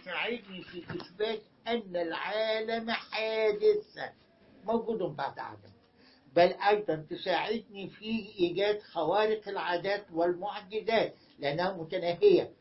تساعدني في إثبات أن العالم حادث موجود بعد عدم بل أيضا تساعدني في إيجاد خوارق العادات والمعجزات لأنها متناهية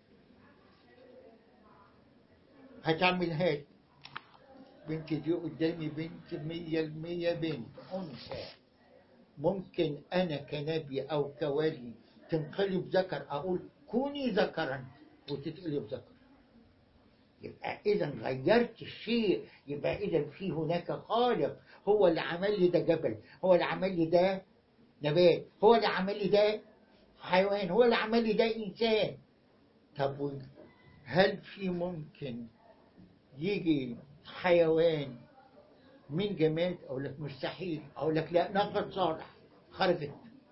هتعملها لي بنت دي قدامي بنت مية المية بنت أنثى ممكن أنا كنبي أو كولي تنقلب ذكر أقول كوني ذكرا وتتقلب ذكر يبقى إذا غيرت الشيء يبقى إذا في هناك خالق هو اللي عمل لي ده جبل هو اللي عمل لي ده نبات هو اللي عمل لي ده حيوان هو اللي عمل لي ده إنسان طب و- هل في ممكن يجي حيوان من جماد أقول لك مستحيل أقول لك لا ناقة صالح خرجت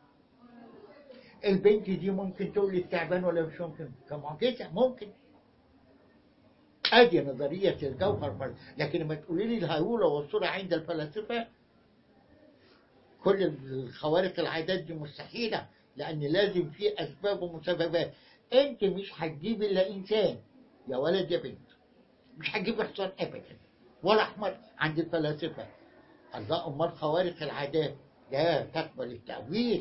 البنت دي ممكن تولد تعبان ولا مش ممكن كمعجزة ممكن ادي نظريه الجوهر فرد. لكن لما تقولي لي الهيوله والصوره عند الفلاسفه كل الخوارق العادات دي مستحيله لان لازم في اسباب ومسببات انت مش هتجيب الا انسان يا ولد يا بنت مش هتجيب حصان ابدا ولا حمار عند الفلاسفه الله امال خوارق العادات لا تقبل التاويل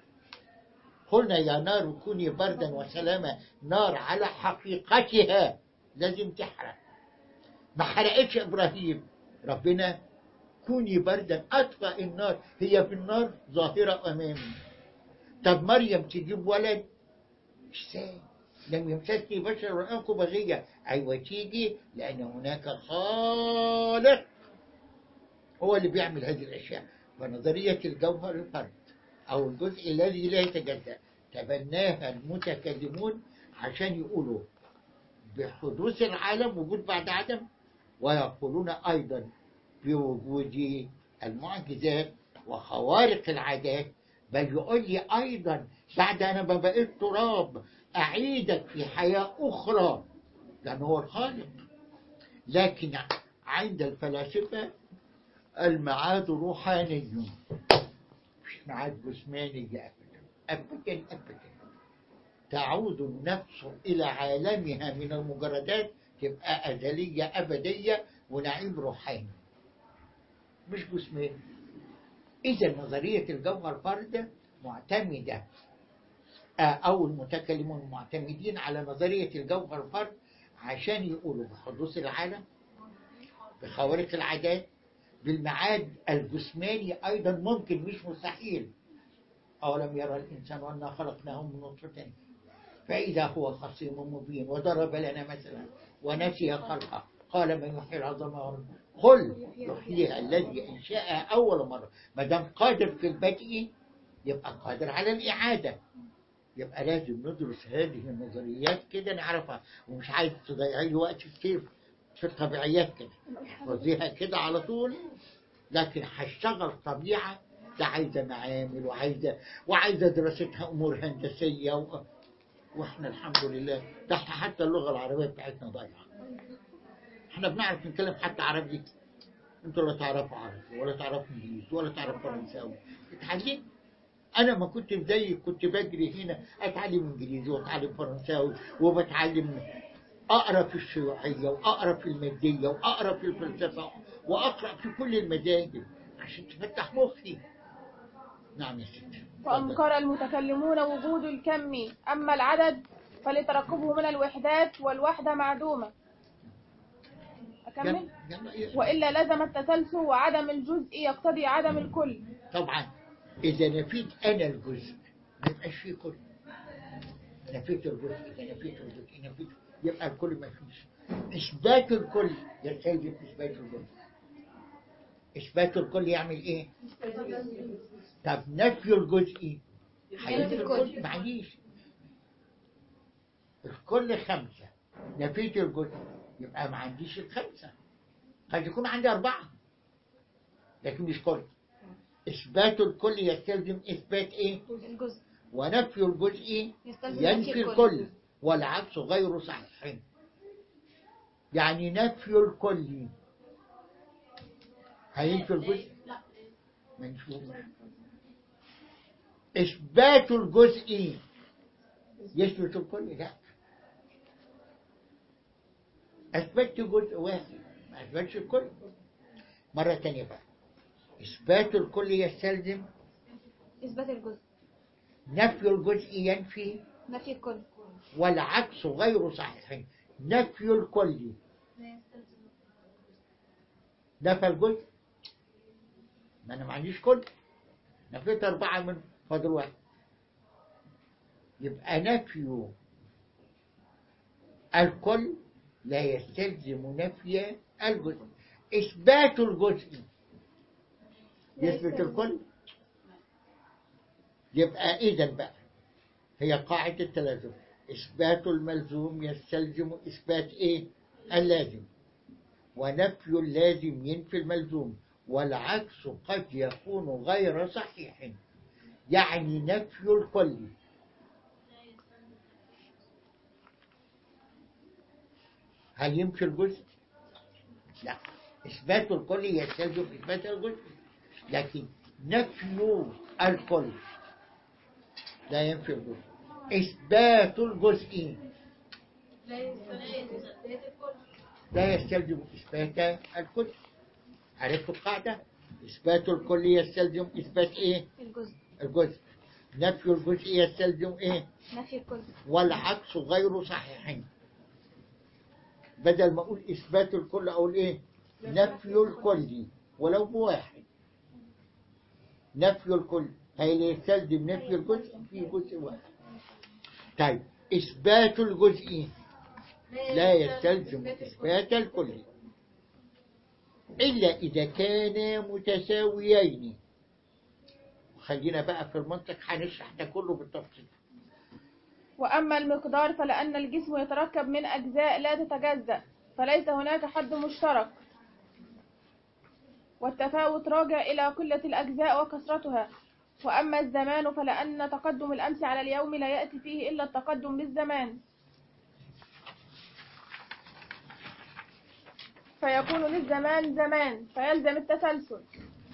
قلنا يا نار كوني بردا وسلاما نار على حقيقتها لازم تحرق ما حرقتش ابراهيم ربنا كوني بردا اطفأ النار هي في النار ظاهره امامي طب مريم تجيب ولد ازاي لم يمسسني بشر وانكم بغيه ايوه تيجي لان هناك خالق هو اللي بيعمل هذه الاشياء فنظريه الجوهر الفرد او الجزء الذي لا يتجزا تبناها المتكلمون عشان يقولوا بحدوث العالم وجود بعد عدم ويقولون أيضا بوجود المعجزات وخوارق العادات بل يقول لي أيضا بعد أنا ما بقيت تراب أعيدك في حياة أخرى لأنه هو الخالق لكن عند الفلاسفة المعاد روحاني مش معاد جسماني أبدا أبدا أبدا تعود النفس إلى عالمها من المجردات تبقى أزلية أبدية ونعيم روحاني مش جسماني إذا نظرية الجوهر فرد معتمدة آه، أو المتكلمون معتمدين على نظرية الجوهر فرد عشان يقولوا بحدوث العالم بخوارق العادات بالمعاد الجسماني أيضا ممكن مش مستحيل أولم يرى الإنسان أنا خلقناه من نطفة فإذا هو خصيم مبين وضرب لنا مثلا ونسي خلقه قال من يحيي العظام والرمم قل يحييها الذي أنشأها أول مرة ما دام قادر في البدء يبقى قادر على الإعادة يبقى لازم ندرس هذه النظريات كده نعرفها ومش عايز تضيعي لي وقت كتير في الطبيعيات كده احفظيها كده على طول لكن هشتغل طبيعة ده عايزة معامل وعايزة وعايزة دراستها أمور هندسية و... واحنا الحمد لله تحت حتى اللغة العربية بتاعتنا ضايعة احنا بنعرف نتكلم حتى عربي انتوا لا تعرفوا عربي ولا تعرفوا انجليزي ولا تعرفوا فرنساوي اتعلم انا ما كنت زيك كنت بجري هنا اتعلم انجليزي واتعلم فرنساوي وبتعلم اقرا في الشيوعيه واقرا في الماديه واقرا في الفلسفه واقرا في كل المذاهب عشان تفتح مخي نعم يا ستي اتفضل. وأنكر المتكلمون وجود الكم أما العدد فلترقبه من الوحدات والوحدة معدومة أكمل يلا- يلا يلا. وإلا لزم التسلسل وعدم الجزء يقتضي عدم الكل طبعا إذا نفيت أنا الجزء ما يبقاش فيه كل نفيت الجزء إذا نفيت الجزء نفيت يبقى الكل ما فيش إثبات الكل يستلزم إثبات الجزء إثبات الكل يعمل إيه؟ طب نفي الجزء هينفي الكل معليش الكل خمسة نفيت الجزء يبقى ما عنديش الخمسة قد يكون عندي أربعة لكن مش كل إثبات الكل يستلزم إثبات إيه؟ الجزء ونفي الجزء يستلزم ينفي الكل والعكس غير صحيح يعني نفي الكل هينفي الجزء ما نشوف إثبات الجزء يثبت الكل لا أثبتت جزء واحد ما أثبتش الكل مرة تانية بقى إثبات الكل يستلزم إثبات الجزء نفي الجزء ينفي نفي الكل والعكس غير صحيح نفي الكل نفى الجزء ما أنا ما عنديش كل نفيت أربعة من فاضل واحد يبقى نفي الكل لا يستلزم نفي الجزء إثبات الجزء يثبت الكل يبقى إذا بقى هي قاعدة التلازم إثبات الملزوم يستلزم إثبات إيه؟ اللازم ونفي اللازم ينفي الملزوم والعكس قد يكون غير صحيح يعني نفي الكل هل ينفي الجزء؟ لا إثبات الكل يستلزم إثبات الجزء لكن نفي الكل لا ينفي الجزء إثبات الجزء لا يستلزم إثبات الكل عرفت القاعدة؟ إثبات الكل يستلزم إثبات إيه؟ الجزء الجزء نفي الجزء يستلزم إيه؟ نفي الكل والعكس غير صحيح بدل ما أقول إثبات الكل أقول إيه؟ نفي الكل ولو بواحد نفي الكل هي يستلزم نفي الجزء في جزء واحد طيب إثبات الجزء لا يستلزم إثبات الكل إلا إذا كانا متساويين خلينا بقى في المنطق هنشرح ده كله بالتفصيل وأما المقدار فلأن الجسم يتركب من أجزاء لا تتجزأ فليس هناك حد مشترك والتفاوت راجع إلى قلة الأجزاء وكثرتها وأما الزمان فلأن تقدم الأمس على اليوم لا يأتي فيه إلا التقدم بالزمان فيكون للزمان زمان فيلزم التسلسل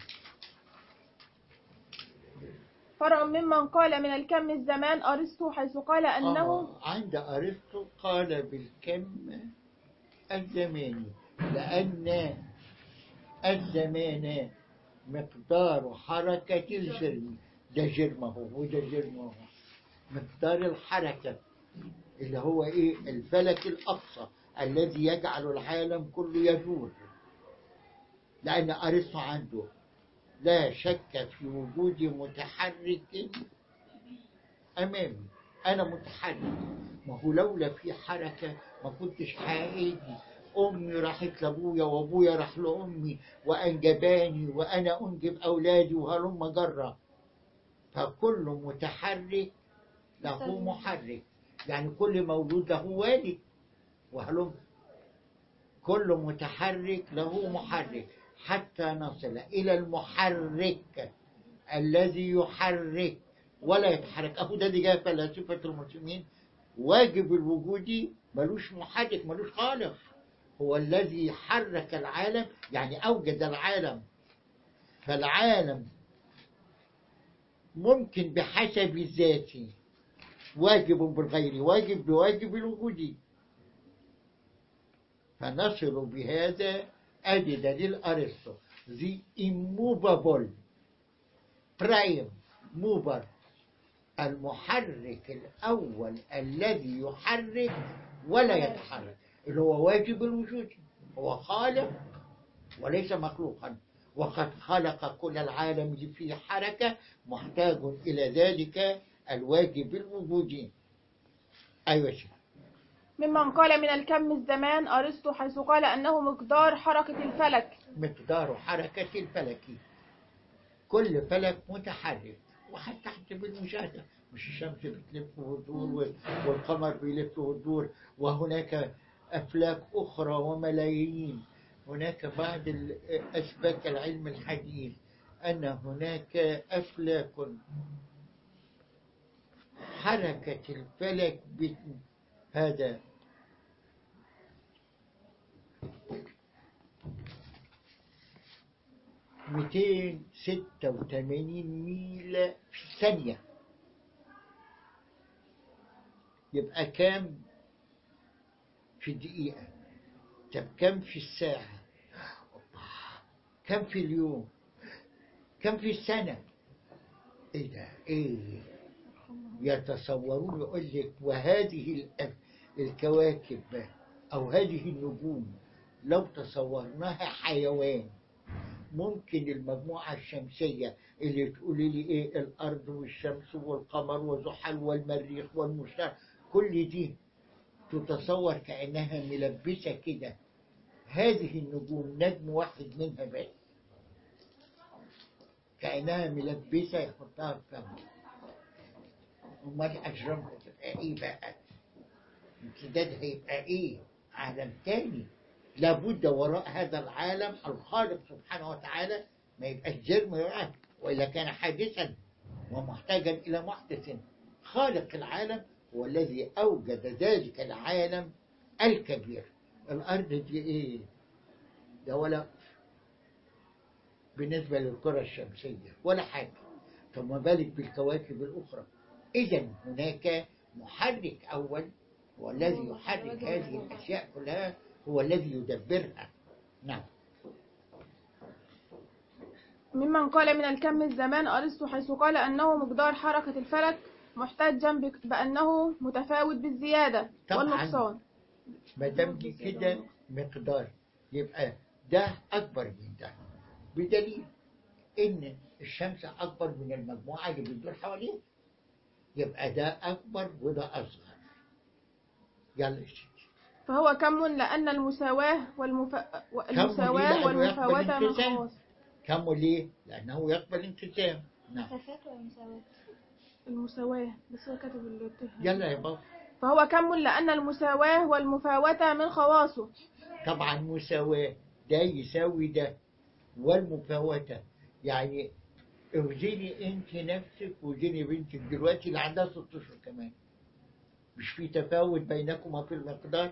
فرع ممن قال من الكم الزمان أرسطو حيث قال أنه آه عند أرسطو قال بالكم الزماني لأن الزمان مقدار حركة الجرم ده جرمه وده جرمه مقدار الحركة اللي هو إيه الفلك الأقصى الذي يجعل العالم كله يدور لأن أرسطو عنده لا شك في وجود متحرك أمامي أنا متحرك ما هو لولا في حركة ما كنتش هاجي أمي راحت لأبويا وأبويا راح لأمي وأنجباني وأنا أنجب أولادي وهلم جرة فكل متحرك له محرك يعني كل مولود له والد وهلم كل متحرك له محرك حتى نصل إلى المحرك الذي يحرك ولا يتحرك أهو ده اللي جاء فلاسفة المسلمين واجب الوجودي ملوش محرك ملوش خالق هو الذي حرك العالم يعني أوجد العالم فالعالم ممكن بحسب الذات واجب بالغير واجب بواجب الوجودي فنصل بهذا ادي دليل ارسطو the immovable prime mover المحرك الاول الذي يحرك ولا يتحرك اللي هو واجب الوجود هو خالق وليس مخلوقا وقد خلق كل العالم اللي فيه حركة محتاج إلى ذلك الواجب الوجودي أيوة شيخ ممن قال من الكم الزمان أرسطو حيث قال أنه مقدار حركة الفلك مقدار حركة الفلك كل فلك متحرك وحتى حتى بالمشاهدة مش الشمس بتلف وتدور والقمر بيلف وتدور وهناك أفلاك أخرى وملايين هناك بعض أسباب العلم الحديث أن هناك أفلاك حركة الفلك هذا ميتين ستة وثمانين ميل في الثانية يبقى كام في الدقيقة طب كم في الساعة كم في اليوم كم في السنة ايه ده ايه يتصورون يقول لك وهذه الأ- الكواكب او هذه النجوم لو تصورناها حيوان ممكن المجموعة الشمسية اللي تقولي لي ايه الارض والشمس والقمر وزحل والمريخ والمشتري كل دي تتصور كأنها ملبسة كده هذه النجوم نجم واحد منها بس كأنها ملبسة يحطها في فمه أمال أجرامها تبقى إيه بقى؟ امتداد هيبقى إيه؟ عالم تاني لابد وراء هذا العالم الخالق سبحانه وتعالى ما يبقاش جرم يراه وإلا كان حادثا ومحتاجا إلى محدث خالق العالم هو الذي أوجد ذلك العالم الكبير الأرض دي إيه؟ ده ولا بالنسبة للكرة الشمسية ولا حاجة فما بالك بالكواكب الأخرى إذا هناك محرك أول هو الذي يحرك هذه الأشياء كلها هو الذي يدبرها نعم ممن قال من الكم الزمان أرسطو حيث قال أنه مقدار حركة الفلك محتجا بك- بأنه متفاوت بالزيادة طبعاً. والنقصان ما دام دي كده مقدار يبقى ده أكبر من ده بدليل إن الشمس أكبر من المجموعة اللي بتدور حواليها يبقى ده أكبر وده أصغر يلا يا سيدي فهو كم لأن المساواة والمف... المساواة لأنه والمفاوتة يقبل من التزام. خواص كم ليه؟ لأنه يقبل انقسام نعم مسافات ولا مساواة؟ المساواة بس هو كاتب الاتفاق يلا يا بابا فهو كم لأن المساواة والمفاوتة من خواصه طبعا مساواة ده يساوي ده والمفاوتة يعني اوزني انت نفسك وزني بنتك دلوقتي اللي عندها ست اشهر كمان مش في تفاوت بينكما في المقدار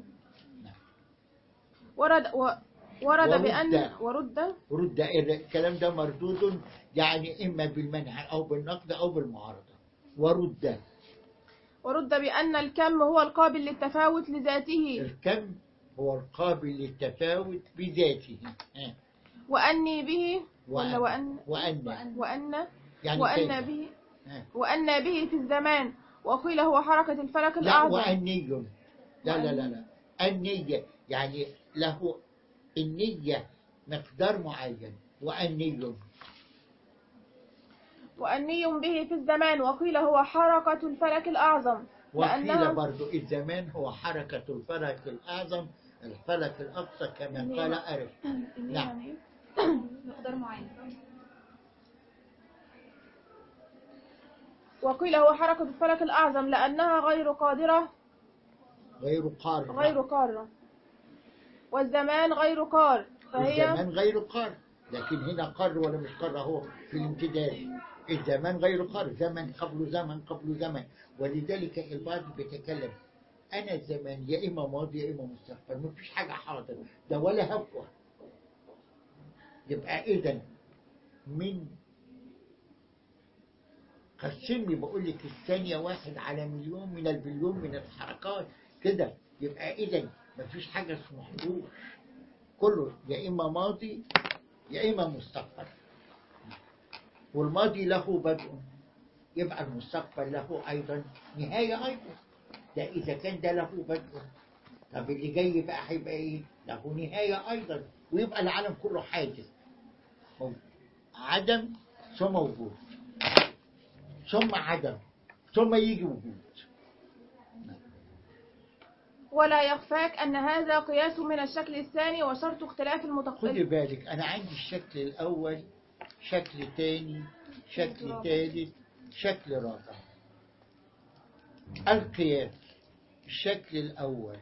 ورد و... ورد ورد. بأن ورد رد الكلام ده مردود يعني اما بالمنع او بالنقد او بالمعارضة ورد ورد بأن الكم هو القابل للتفاوت لذاته الكم هو القابل للتفاوت بذاته ها. وأني به ولا وأن وأن وأن يعني وأن كيف؟ به ها. وأن به في الزمان وقيل هو حركة الفلك لا الأعظم وأني لا لا لا لا النية يعني له النية مقدار معين وأني وأني به في الزمان وقيل هو حركة الفلك الأعظم وقيل لأنها برضو الزمان هو حركة الفلك الأعظم الفلك الأقصى كما قال أرسطو نعم. يعني إيه؟ مقدار معين وقيل هو حركة الفلك الأعظم لأنها غير قادرة غير قار غير قارة والزمان غير قار فهي الزمان غير قار لكن هنا قار ولا مش قار هو في الامتداد الزمان غير قار زمن قبل زمن قبل زمن ولذلك البعض بيتكلم أنا الزمان يا إما ماضي يا إما مستقبل مفيش حاجة حاضر ده ولا هفوة يبقى إذا من قسمني بقول لك الثانية واحد على مليون من البليون من الحركات كده يبقى إذا مفيش حاجة اسمه حدوث كله يا إما ماضي يا إما مستقبل والماضي له بدء يبقى المستقبل له أيضا نهاية أيضا ده إذا كان ده له بدء طب اللي جاي بقى هيبقى إيه؟ له نهاية أيضا ويبقى العالم كله حادث موجود. عدم ثم وجود ثم عدم ثم يجي وجود ولا يخفاك أن هذا قياس من الشكل الثاني وشرط اختلاف خدي المتقدم بالك أنا عندي الشكل الأول شكل تاني شكل ثالث شكل رابع القياس الشكل الأول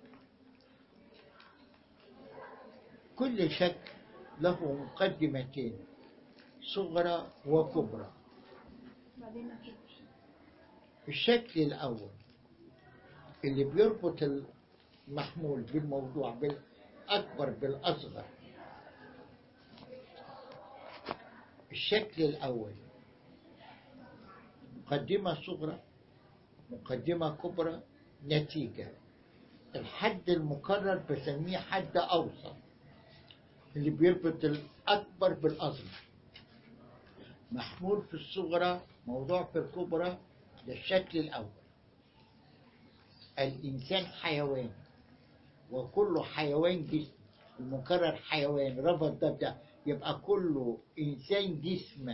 كل شكل له مقدمتين صغرى وكبرى بعدين كده الشكل الأول اللي بيربط المحمول بالموضوع بالأكبر بالأصغر الشكل الأول مقدمة صغرى مقدمة كبرى نتيجة الحد المكرر بسميه حد أوسط اللي بيربط الأكبر بالأصغر محمول في الصغرى موضوع في الكبرى ده الشكل الأول الإنسان حيوان وكل حيوان جسم المكرر حيوان ربط ده بده يبقى كله إنسان جسم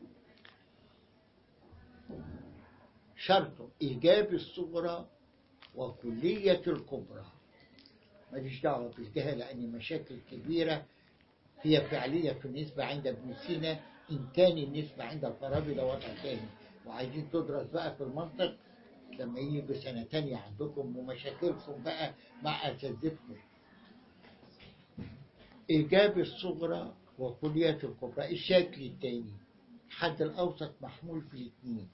شرطه إيجاب الصغرى وكلية الكبرى ماليش دعوة بالجهة لأن مشاكل كبيرة هي فعلية في النسبة عند ابن سينا إن كان النسبة عند الفارابي ده وضع تاني وعايزين تدرس بقى في المنطق لما يجي سنة تانية عندكم ومشاكلكم بقى مع أساتذتكم إيجاب الصغرى وكلية الكبرى الشكل التاني الحد الأوسط محمول في الاثنين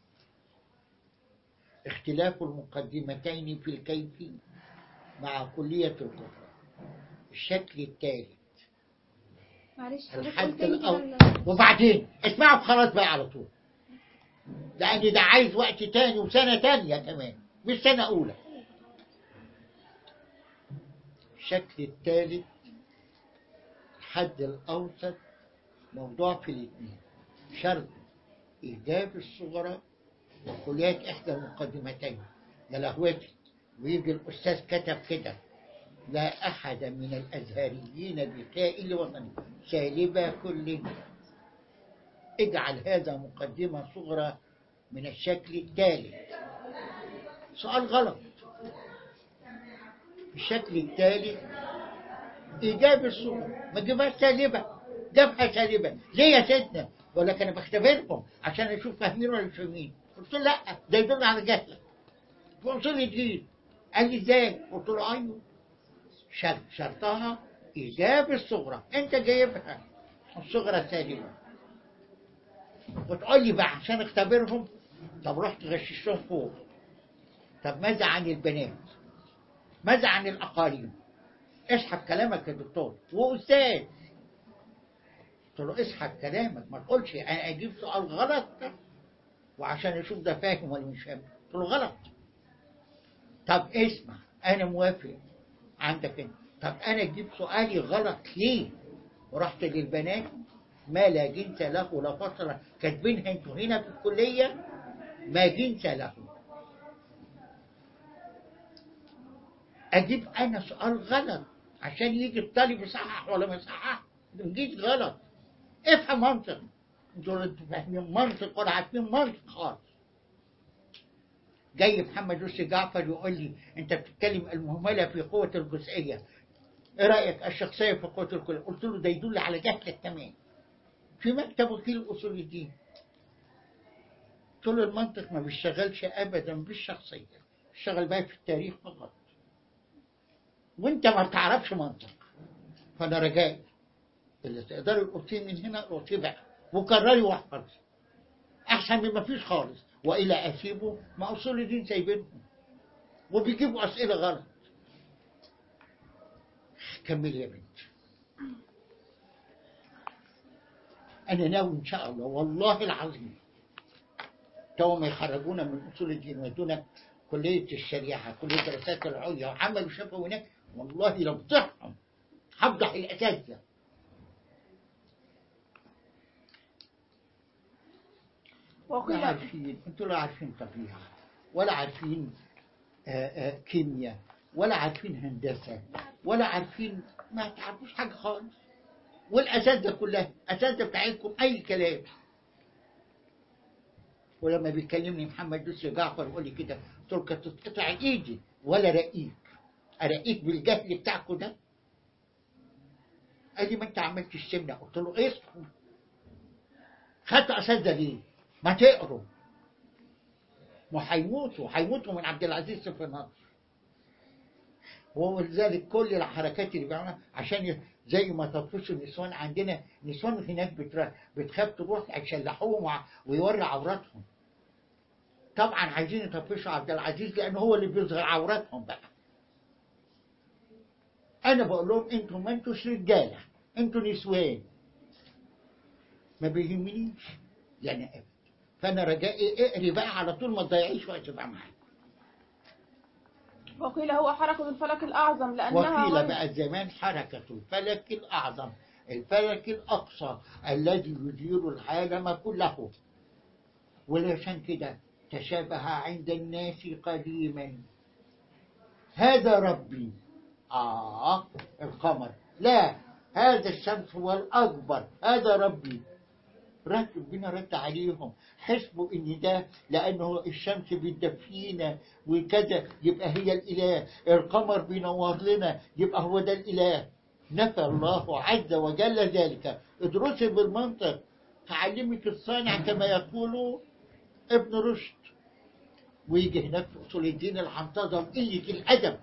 اختلاف المقدمتين في الكيف مع كلية الكبرى الشكل الثالث معلش حضرتك الحد قلت لي كده الأول ال- وبعدين اسمعوا خلاص بقى على طول لأن ده عايز وقت تاني وسنة تانية كمان مش سنة أولى الشكل الثالث الحد الأوسط موضوع في الاثنين شرط إيجاب الصغرى وكليات إحدى المقدمتين يا لهوتي ويجي الأستاذ كتب كده لا أحد من الأزهريين بكائن وطني سالبة كل اجعل هذا مقدمة صغرى من الشكل التالي سؤال غلط الشكل التالي إيجاب الصورة ما تجيبهاش سالبة جابها سالبة ليه يا سيدنا؟ بقول لك أنا بختبركم عشان أشوف فاهمين ولا مش فاهمين قلت له لا ده يدل على جهلك في أصول الدين قال لي إزاي؟ قلت له أيوه شرط شرطها إيجاب الصغرى أنت جايبها الصغرى سالبة وتقول لي بقى عشان اختبرهم طب رحت غششتهم فوق طب ماذا عن البنات ماذا عن الأقاليم اسحب كلامك يا دكتور وأستاذ قلت له اسحب كلامك ما تقولش أنا أجيب سؤال غلط وعشان أشوف ده فاهم ولا مش فاهم قلت له غلط طب اسمع أنا موافق عندك انت طب أنا أجيب سؤالي غلط ليه ورحت للبنات ما لا جنس له ولا فصل كاتبينها انتوا هنا في الكلية ما جنس له أجيب أنا سؤال غلط عشان يجي الطالب يصحح ولا ما يصحح نجيب غلط افهم منطق انتوا انتوا فاهمين منطق ولا عارفين منطق خالص جاي محمد يوسف جعفر يقول لي انت بتتكلم المهمله في قوه الجزئيه ايه رايك الشخصيه في قوه الكليه قلت له ده يدل على جهلك تمام في مكتب وكيل اصول الدين قلت له المنطق ما بيشتغلش ابدا بالشخصيه بيشتغل بقى في التاريخ فقط وانت ما بتعرفش منطق فانا رجائي اللي تقدري القطيه من هنا القطيه بقى وكرري واحفظي احسن من ما فيش خالص والى اسيبه ما اصول الدين سايبينهم وبيجيبوا اسئله غلط كمل يا بنت انا ناوي ان شاء الله والله العظيم تو ما يخرجونا من اصول الدين ويدونا كليه الشريعه كليه الدراسات العليا وعملوا شافوا هناك والله لو بتفهم هفضح الاساتذه لا وقيل عارفين انتوا لا عارفين طبيعة ولا عارفين آه، آه، كيمياء ولا عارفين هندسة ولا عارفين ما تعرفوش حاجة خالص والأساتذة كلها أساتذة بتاعتكم أي كلام ولما بيكلمني محمد يوسف جعفر يقول لي كده قلت له كانت تتقطع ايدي ولا رقيق ارقيك بالجهل بتاعكم ده قال لي ما انت عملت السمنه قلت له ايه خدت اساتذه ليه؟ ما تقروا ما هيموتوا هيموتوا من عبد العزيز في النصر ولذلك كل الحركات اللي بيعملها عشان ي- زي ما تطفشوا النسوان عندنا نسوان هناك بتر- بتخاف تروح يشلحوهم وع- ويوري عوراتهم طبعا عايزين يطفشوا عبد العزيز لان هو اللي بيظهر عوراتهم بقى انا بقول لهم انتوا ما انتوش رجاله انتوا نسوان ما بيهمنيش يعني أبدا فانا رجائي اقري بقى على طول ما تضيعيش وقت بقى معايا وقيل هو حركة الفلك الأعظم لأنها وقيل غير- بقى زمان حركة الفلك الأعظم الفلك الأقصى الذي يدير العالم كله ولعشان كده تشابه عند الناس قديما هذا ربي آه القمر لا هذا الشمس هو الأكبر هذا ربي رد ربنا رد عليهم حسبوا ان ده لانه الشمس بتدفينا وكذا يبقى هي الاله القمر بينور لنا يبقى هو ده الاله نفى الله عز وجل ذلك ادرسي بالمنطق تعلمك الصانع كما يقول ابن رشد ويجي هناك في اصول الدين الحنطزه وقله الادب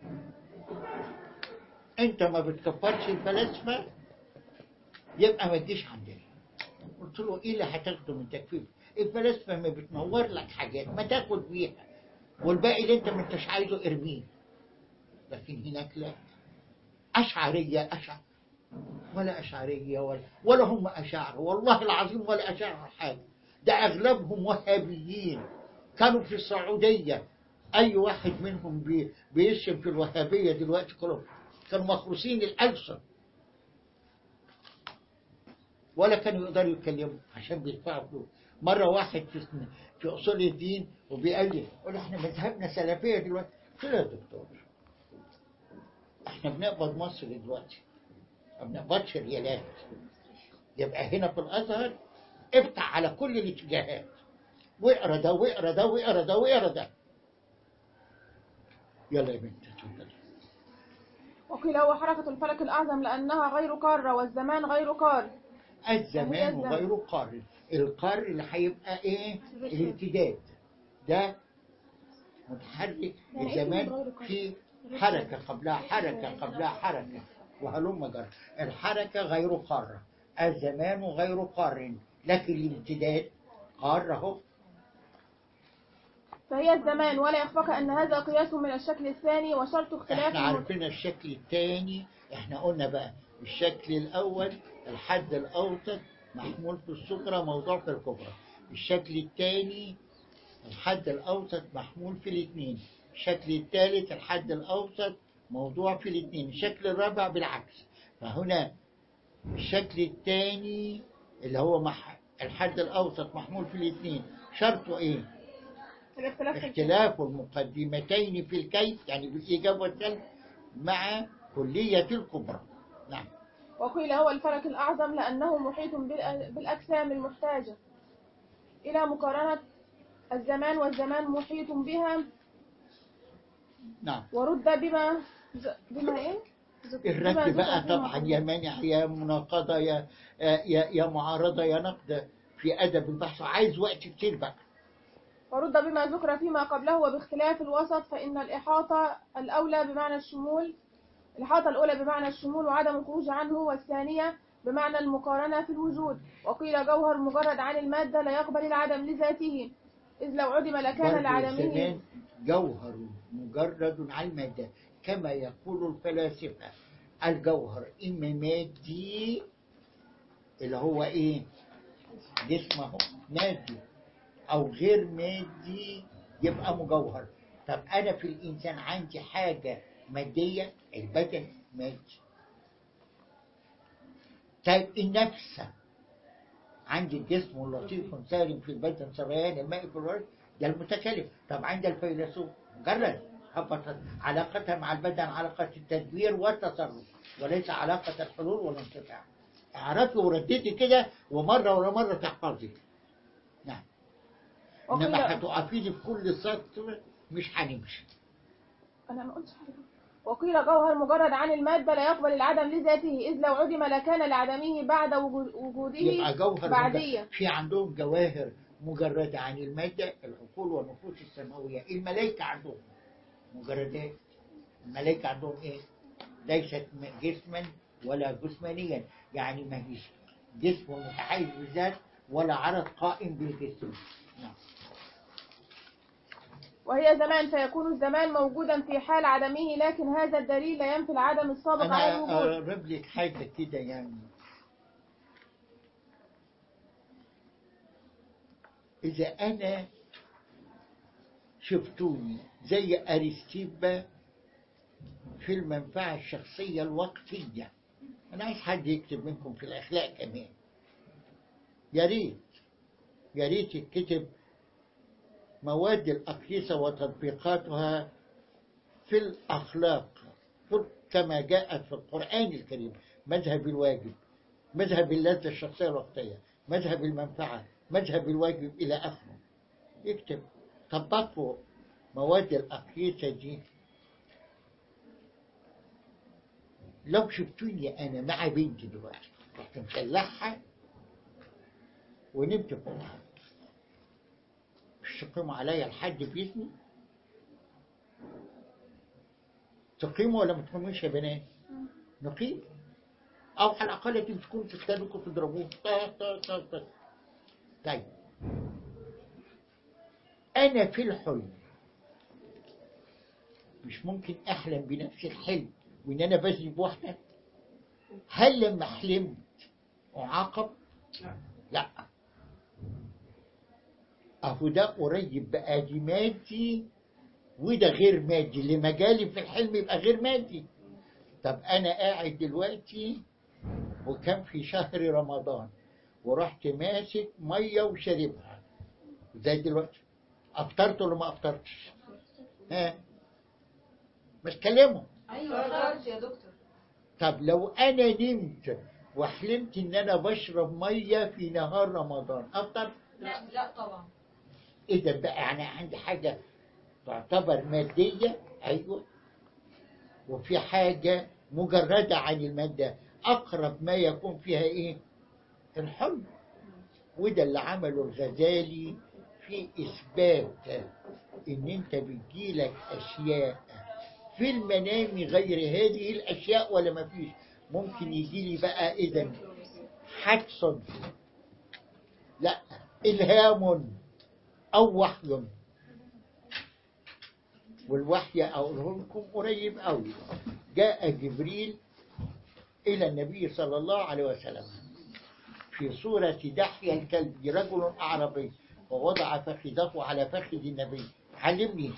انت ما بتكفرش الفلاسفه يبقى ما تجيش عندنا قلت له ايه اللي هتاخده من تكفير الفلاسفه ما بتنور لك حاجات ما تاخد بيها والباقي اللي انت ما انتش عايزه ارميه لكن هناك لا اشعريه اشعر ولا اشعريه ولا ولا هم اشاعره والله العظيم ولا اشاعره حاجه ده اغلبهم وهابيين كانوا في السعوديه اي واحد منهم بي بيشتم في الوهابيه دلوقتي كلهم كانوا مخروسين الالسن ولا كانوا يقدروا يتكلموا عشان بيدفعوا فلوس مرة واحد في في أصول الدين وبيقول لي يقول لي احنا مذهبنا سلفية دلوقتي قلت له يا دكتور احنا بنقبض مصر دلوقتي ما بنقبضش ريالات يبقى هنا في الأزهر افتح على كل الاتجاهات واقرا ده واقرا ده واقرا ده واقرا ده يلا يا بنت اتفضلي وقيل هو حركة الفلك الأعظم لأنها غير قارة والزمان غير قار الزمان الزمن. وغير قار القار اللي هيبقى ايه الامتداد ده متحرك يعني إيه الزمان غير قار؟ في حركة قبلها حركة قبلها حركة وهلم جر الحركة غير قارة الزمان غير قار لكن الامتداد قار اهو فهي الزمان ولا يخفك أن هذا قياس من الشكل الثاني وشرط اختلاف احنا الم- عارفين الشكل الثاني احنا قلنا بقى الشكل الاول الحد الاوسط محمول في الصغرى موضوع في الكبرى الشكل الثاني الحد الاوسط محمول في الاثنين الشكل الثالث الحد الاوسط موضوع في الاثنين الشكل الرابع بالعكس فهنا الشكل الثاني اللي هو مح... الحد الاوسط محمول في الاثنين شرطه ايه الاختلاف في اختلاف المقدمتين في الكيف يعني بالإيجاب والسلب مع كلية الكبرى نعم وقيل هو الفلك الأعظم لأنه محيط بالأ- بالأجسام المحتاجة إلى مقارنة الزمان والزمان محيط بها نعم ورد بما ز- بما إيه؟ بما الرد بقى ذكر فيما طبعا قبل. يا مانع يا مناقضة يا يا, يا معارضة يا نقد في أدب البحث عايز وقت كتير بقى ورد بما ذكر فيما قبله وباختلاف الوسط فإن الإحاطة الأولى بمعنى الشمول الإحاطة الأولى بمعنى الشمول وعدم الخروج عنه والثانية بمعنى المقارنة في الوجود وقيل جوهر مجرد عن المادة لا يقبل العدم لذاته إذ لو عدم لكان برضو لعدمه الزمان جوهر مجرد عن المادة كما يقول الفلاسفة الجوهر إما مادي اللي هو إيه جسمه مادي أو غير مادي يبقى مجوهر طب أنا في الإنسان عندي حاجة مادية البدن مادي طيب النفس عندي الجسم اللطيف سالم في البدن سريان الماء في الورد ده المتكلم طب عند الفيلسوف مجرد هبطت علاقتها مع البدن علاقة التدبير والتصرف وليس علاقة الحلول والانقطاع اعرفي ورددي كده ومرة ورا مرة تحفظي نعم وقيل انما هتقفي لي في كل سطر مش هنمشي أنا ما قلتش حاجة وقيل جوهر مجرد عن المادة لا يقبل العدم لذاته إذ لو عدم لكان لعدمه بعد وجود- وجوده يبقى جوهر بعدية مجرد. في عندهم جواهر مجردة عن المادة العقول والنفوس السماوية الملائكة عندهم مجردات الملائكة عندهم ايه ليست م- جسما ولا جسمانيا يعني ما هيش جسم متحيز بالذات ولا عرض قائم بالجسم نعم وهي زمان فيكون الزمان موجودا في حال عدمه لكن هذا الدليل لا ينفي العدم السابق على انا الوجود اقرب لك حاجة كده يعني إذا أنا شفتوني زي أريستيبا في المنفعة الشخصية الوقتية أنا عايز حد يكتب منكم في الأخلاق كمان يا ريت يا ريت يتكتب مواد الأقيسة وتطبيقاتها في الأخلاق في- كما جاءت في القرآن الكريم مذهب الواجب مذهب اللذة الشخصية الوقتية مذهب المنفعة مذهب الواجب إلى آخره يكتب طبقوا مواد الأقيسة دي لو شفتوني أنا مع بنتي دلوقتي رحت مشلحها ونمت فوقها مش تقيموا عليا الحد بإذني تقيموا ولا ما تقيموش يا بنات نقيم أو على الأقل تمسكوه تتكلموا تضربوه طا- طا- طا- طا. طيب أنا في الحلم مش ممكن أحلم بنفس الحلم وإن أنا بزني بواحدة هل لما حلمت أعاقب؟ لا أهو ده قريب بقى دي مادي وده غير مادي اللي مجالي في الحلم يبقى غير مادي طب أنا قاعد دلوقتي وكان في شهر رمضان ورحت ماسك مية وشربها زي دلوقتي أفطرت ولا ما أفطرتش؟ ها؟ مش كلمه ايوه فطرت يا دكتور طب لو أنا نمت وحلمت إن أنا بشرب مية في نهار رمضان أفطر؟ لا لا طبعا إذا بقى يعني عندي حاجة تعتبر مادية أيوة وفي حاجة مجردة عن المادة أقرب ما يكون فيها إيه؟ الحلم وده اللي عمله الغزالي في إثبات إن أنت بتجيلك أشياء في المنام غير هذه الأشياء ولا ما فيش ممكن يجيلي بقى إذا حدس لا إلهام أو وحي والوحي أقوله لكم قريب أوي جاء جبريل إلى النبي صلى الله عليه وسلم في صورة دحية الكلب رجل أعربي ووضع فخذه على فخذ النبي علمني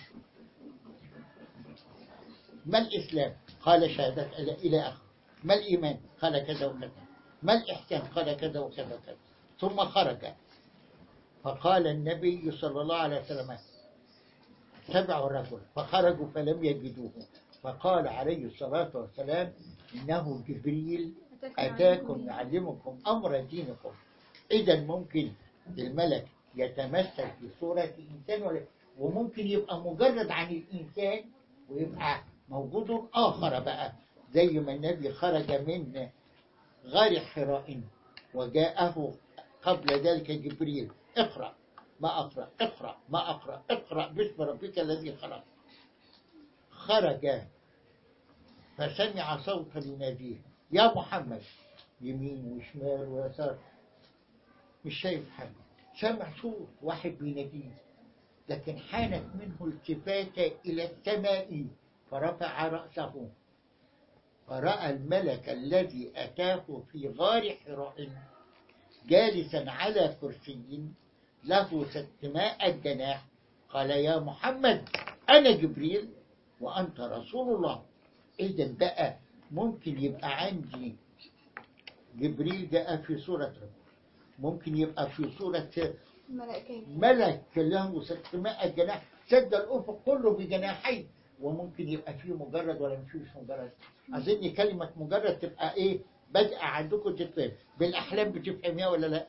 ما الإسلام قال شهادة إلى إلى آخره ما الإيمان قال كذا وكذا ما الإحسان قال كذا وكذا وكذا ثم خرج فقال النبي صلى الله عليه وسلم تبعوا الرجل فخرجوا فلم يجدوه فقال عليه الصلاة والسلام إنه جبريل أتاكم يعلمكم أمر دينكم إذا ممكن الملك يتمثل في صورة إنسان ولا- وممكن يبقى مجرد عن الإنسان ويبقى موجود آخر بقى زي ما النبي خرج من غار حراء وجاءه قبل ذلك جبريل اقرأ ما أقرأ اقرأ ما أقرأ اقرأ باسم ربك الذي خلق خرج فسمع صوتا يناديه يا محمد يمين وشمال ويسار مش شايف حاجة سمع صوت واحد بيناديه لكن حانت منه التفاتة إلى السماء فرفع رأسه فرأى الملك الذي أتاه في غار حراء جالسا على كرسي له ستماء الجناح قال يا محمد أنا جبريل وأنت رسول الله إذا بقى ممكن يبقى عندي جبريل جاء في صورة رجل ممكن يبقى في صورة ملائكين ملك له ستماء الجناح سد الأفق كله بجناحين وممكن يبقى فيه مجرد ولا مفيش مجرد أظن كلمة مجرد تبقى إيه بدأ عندكم تتفهم بالأحلام بتفهميها ولا لا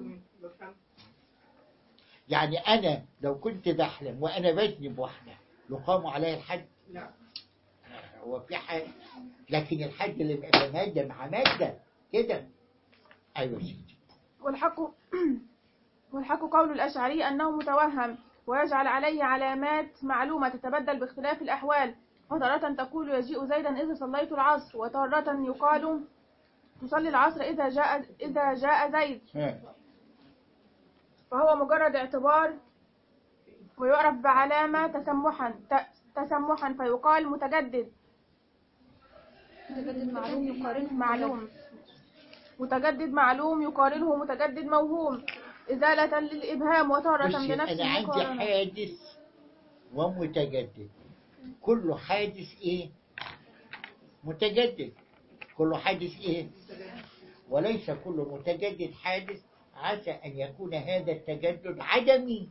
يعني أنا لو كنت بحلم وأنا بجنب واحدة يقام علي الحد لا هو في حد لكن الحد اللي بيبقى مادة مع مادة كده أيوة يا سيدي والحق والحق قول الأشعري أنه متوهم ويجعل عليه علامات معلومة تتبدل باختلاف الأحوال وتارة تقول يجيء زيدا إذا صليت العصر وتارة يقال تصلي العصر إذا جاء إذا جاء زيد ها. فهو مجرد اعتبار ويعرف بعلامة تسمحا ت- تسمحا فيقال متجدد متجدد معلوم يقارنه معلوم متجدد معلوم يقارنه متجدد موهوم إزالة للإبهام وتارة بصي بنفس أنا عندي المقارنة حادث ومتجدد كل حادث ايه متجدد كل حادث ايه وليس كل متجدد حادث عسى ان يكون هذا التجدد عدمي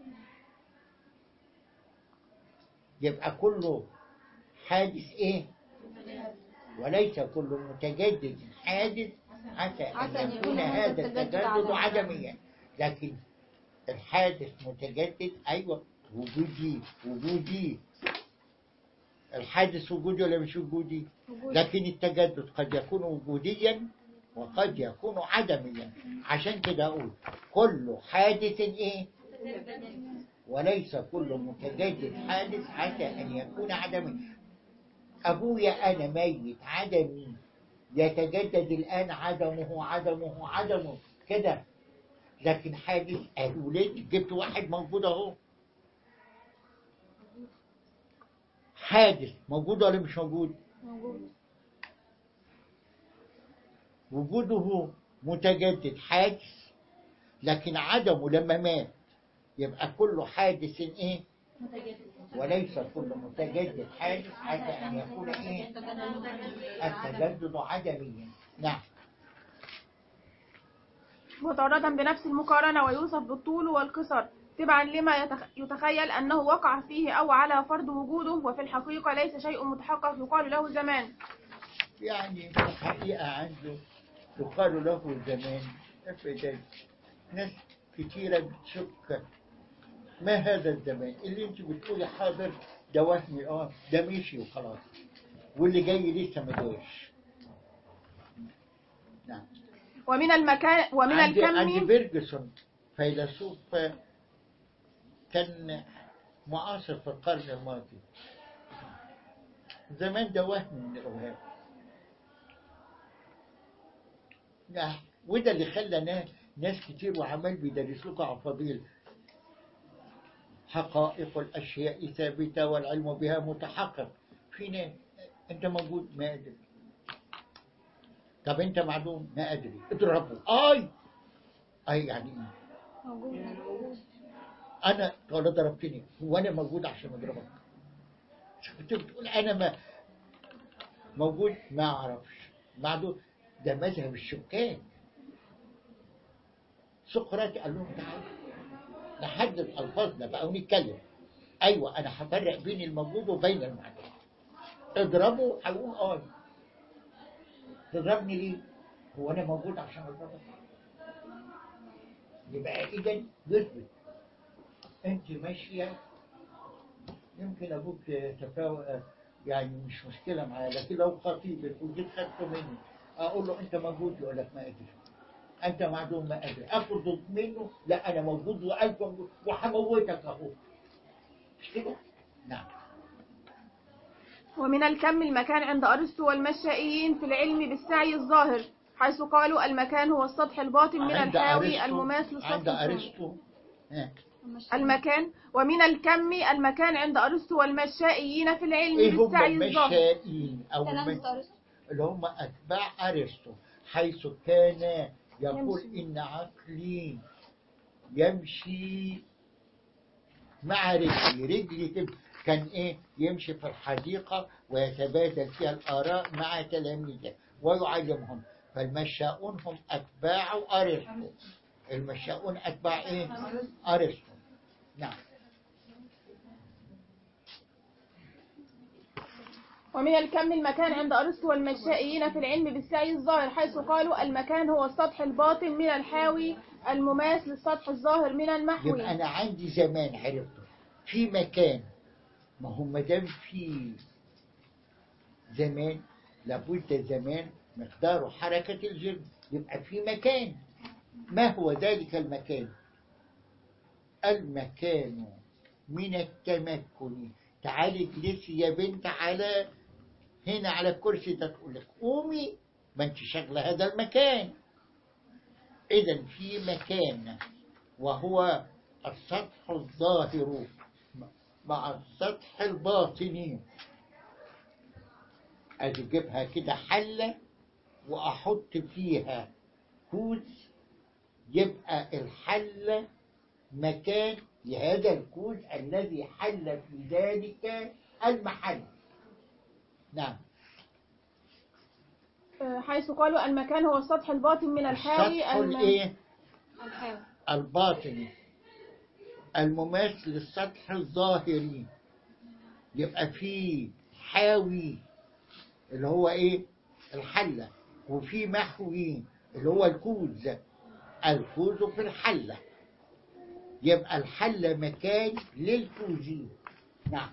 يبقى كل حادث ايه وليس كل متجدد حادث عسى عسى ان يكون هذا التجدد عدميا لكن الحادث متجدد ايوه وجودي وجودي الحادث وجودي ولا مش وجودي لكن التجدد قد يكون وجوديا وقد يكون عدميا عشان كده اقول كل حادث ايه وليس كل متجدد حادث عسى ان يكون عدمي ابويا انا ميت عدمي يتجدد الان عدمه عدمه عدمه كده لكن حادث ولاد جبت واحد موجود اهو حادث موجود ولا مش موجود موجود وجوده متجدد حادث لكن عدمه لما مات يبقى كل حادث ايه وليس كل متجدد حادث عسى ان يكون ايه التجدد عدميا نعم مطاردا بنفس المقارنة ويوصف بالطول والقصر تبعا لما يتخ- يتخيل أنه وقع فيه أو على فرض وجوده وفي الحقيقة ليس شيء متحقق يقال له زمان يعني في الحقيقة عنده يقال له زمان ابدا ناس كتيرة بتشك ما هذا الزمان اللي انت بتقولي حاضر ده وهمي اه ده مشي وخلاص واللي جاي لسه ما جاش نعم ومن المكان ومن عندي, عندي الكم بيرجسون فيلسوف كان معاصر في القرن الماضي زمان ده وهم من الأوهام نعم وده اللي خلى نا- ناس كتير وعمال بيدرسوك عفاضيل حقائق الأشياء ثابتة والعلم بها متحقق في ناس أنت موجود ما أدري طب أنت معلوم ما أدري اضربه آي أي يعني إيه انا ولا ضربتني هو انا موجود عشان اضربك مش كنت بتقول انا ما موجود ما اعرفش معدود ده مذهب الشكاك سقراط قال لهم تعالوا نحدد الفاظنا بقى ونتكلم ايوه انا هفرق بين الموجود وبين المعدوم اضربه هيقول اه تضربني ليه؟ هو انا موجود عشان اضربك يبقى اذا يثبت انت ماشيه يمكن ابوك تفاوى يعني مش مشكله معايا لكن لو خطيبك وجيت خدته مني اقول له انت موجود يقول لك ما ادري انت معدوم ما ادري اخد منه لا انا موجود والف موجود وهموتك اهو مش كده؟ نعم ومن الكم المكان عند أرسطو والمشائيين في العلم بالسعي الظاهر حيث قالوا المكان هو السطح الباطن من عند الحاوي أرسطو- المماثل للسطح عند الظاهر. ارسطو ها. المكان ومن الكم المكان عند أرسطو والمشائيين في العلم ايه هم بالسعي الظاهر المشائين او كلام الم- أرسطو اللي هم أتباع أرسطو حيث كان يقول يمشي. إن عقلي يمشي مع رجلي رجلي تب... كان إيه يمشي في الحديقة ويتبادل فيها الآراء مع تلاميذه ويعلمهم فالمشاؤون هم أتباع أرسطو المشاؤون أتباع إيه أرسطو نعم ومن الكم المكان عند أرسطو والمشائيين في العلم بالسعي الظاهر حيث قالوا المكان هو السطح الباطن من الحاوي المماثل للسطح الظاهر من يبقى المحوي انا عندي زمان عرفته في مكان ما هو ما دام في زمان لابد زمان مقدار حركة الجسم يبقى في مكان ما هو ذلك المكان المكان من التمكن تعالي اجلسي يا بنت على هنا على الكرسي ده تقول لك قومي ما انت شغله هذا المكان اذا في مكان وهو السطح الظاهر مع السطح الباطني أجيبها كده حلة وأحط فيها كوز يبقى الحلة مكان لهذا الكوز الذي حل في ذلك المحل نعم آه، حيث قالوا المكان هو السطح الباطن من الحاوي السطح الم- الايه الحاوي الباطني المماثل للسطح الظاهري يبقى فيه حاوي اللي هو ايه الحلة وفي محوي اللي هو الكوز الكوز في الحلة يبقى الحلة مكان للكوز نعم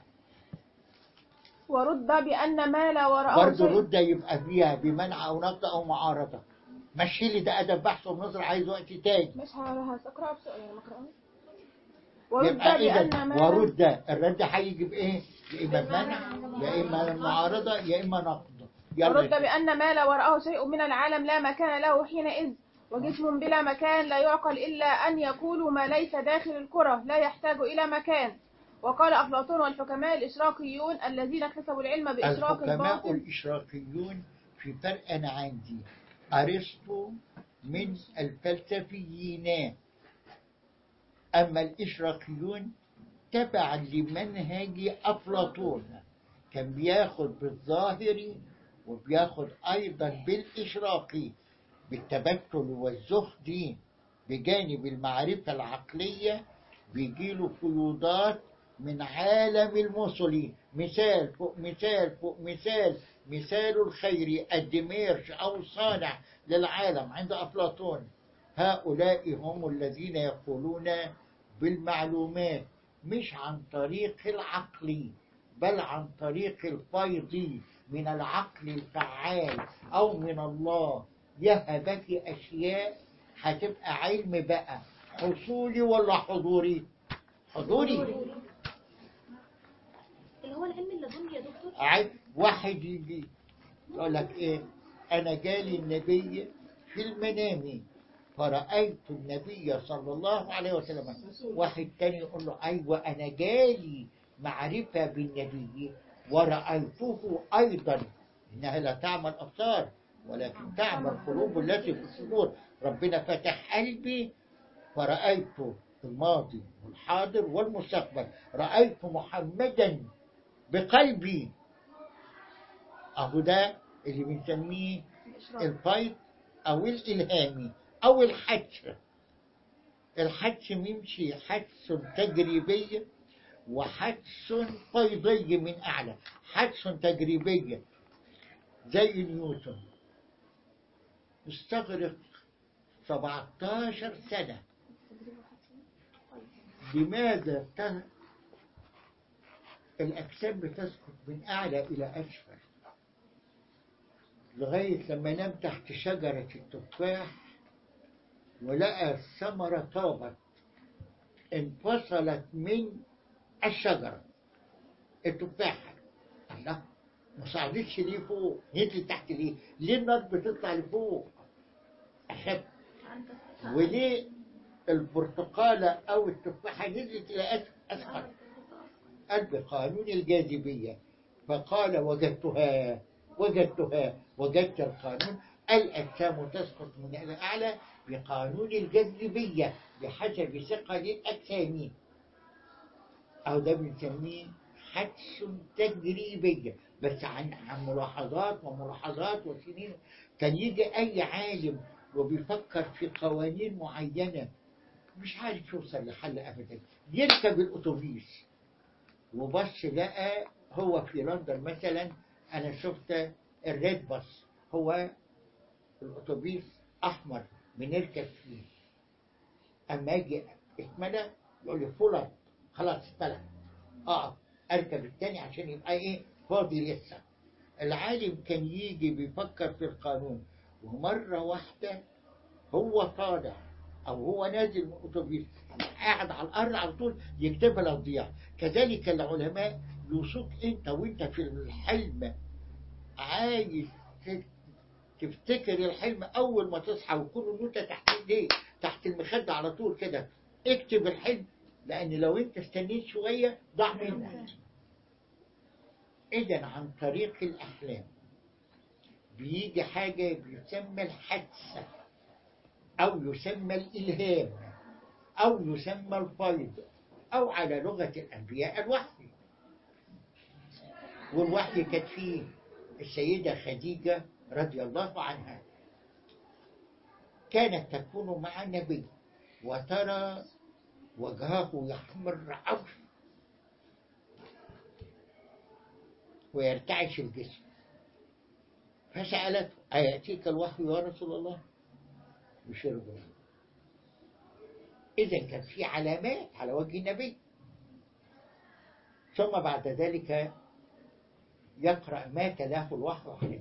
ورد بأن ما لا وراءه برضه شيء رد يبقى فيها بمنع او نقد او معارضة مشي لي ده ادب بحث ونظر عايز وقت تاني مش هقرأ بسؤال يعني مقرأه ورد يبقى بأن إذا ما ورد الرد هيجي بإيه؟ يا إما بمنع يا إما معارضة يا إما نقد ورد يلا بأن ما لا وراءه شيء من العالم لا مكان له حينئذ وجسم بلا مكان لا يعقل إلا أن يقول ما ليس داخل الكرة لا يحتاج إلى مكان وقال أفلاطون والحكماء الإشراقيون الذين اكتسبوا العلم بإشراق الحكماء الباطن الإشراقيون في فرق أنا عندي أرسطو من الفلسفيين أما الإشراقيون تبعا لمنهج أفلاطون كان بياخد بالظاهر وبياخد أيضا بالإشراقي بالتبتل والزهد بجانب المعرفة العقلية بيجيله فيوضات من عالم الموصلي مثال فوق مثال فوق مثال مثال الخير الدميرش أو صانع للعالم عند أفلاطون هؤلاء هم الذين يقولون بالمعلومات مش عن طريق العقل بل عن طريق الفيض من العقل الفعال أو من الله يهبك أشياء هتبقى علم بقى حصولي ولا حضوري حضوري اللي هو العلم اللدني يا دكتور عاد واحد يجي يقول لك ايه انا جالي النبي في المنام فرأيت النبي صلى الله عليه وسلم واحد تاني يقول له ايوه انا جالي معرفة بالنبي ورأيته ايضا انها لا تعمل ابصار ولكن تعمل القلوب التي في الصدور ربنا فتح قلبي فرأيت الماضي والحاضر والمستقبل رأيت محمدا بقلبي أهو ده اللي بنسميه الفيض أو الإلهامي أو الحدس الحدس بيمشي حدس تجريبي وحدس فيضي من أعلى حدس تجريبي زي نيوتن استغرق 17 سنة لماذا ت- الأجسام بتسقط من أعلى إلى أسفل لغاية لما نام تحت شجرة التفاح ولقى الثمرة طابت انفصلت من الشجرة التفاحة الله ما صعدتش ليه فوق نزلت تحت ليه ليه النار بتطلع لفوق أخف وليه البرتقالة أو التفاحة نزلت إلى أس- أسفل قال بقانون الجاذبية فقال وجدتها وجدتها وجدت القانون الأجسام تسقط من الأعلى بقانون الجاذبية بحسب ثقل الأجسام أو ده بنسميه حدس تجريبي بس عن عن ملاحظات وملاحظات وسنين كان يجي أي عالم وبيفكر في قوانين معينة مش عارف يوصل لحل أبدا يركب الأتوبيس وبص لقى هو في لندن مثلا أنا شفت الريد باص هو الأتوبيس أحمر بنركب فيه أما أجي اتملى يقول لي فلان خلاص اتملى أقف أركب التاني عشان يبقى إيه فاضي لسه العالم كان يجي بيفكر في القانون ومرة واحدة هو طالع أو هو نازل من الأتوبيس قاعد على الأرض على طول يكتبها لا تضيع كذلك العلماء يوصوك أنت وأنت في الحلم عايز ت- تفتكر الحلم أول ما تصحى ويكون إن أنت تحت إيديه تحت المخدة على طول كده اكتب الحلم لأن لو أنت استنيت شوية ضاع منك إذا عن طريق الأحلام بيجي حاجة بيسمى الحدث أو يسمى الإلهام أو يسمى الفيض أو على لغة الأنبياء الوحي والوحي كانت فيه السيدة خديجة رضي الله عنها كانت تكون مع النبي وترى وجهه يحمر عوش ويرتعش الجسم فسألته أيأتيك الوحي يا رسول الله يشير بها إذا كان في علامات على وجه النبي ثم بعد ذلك يقرأ ما تلاه الوحي عليه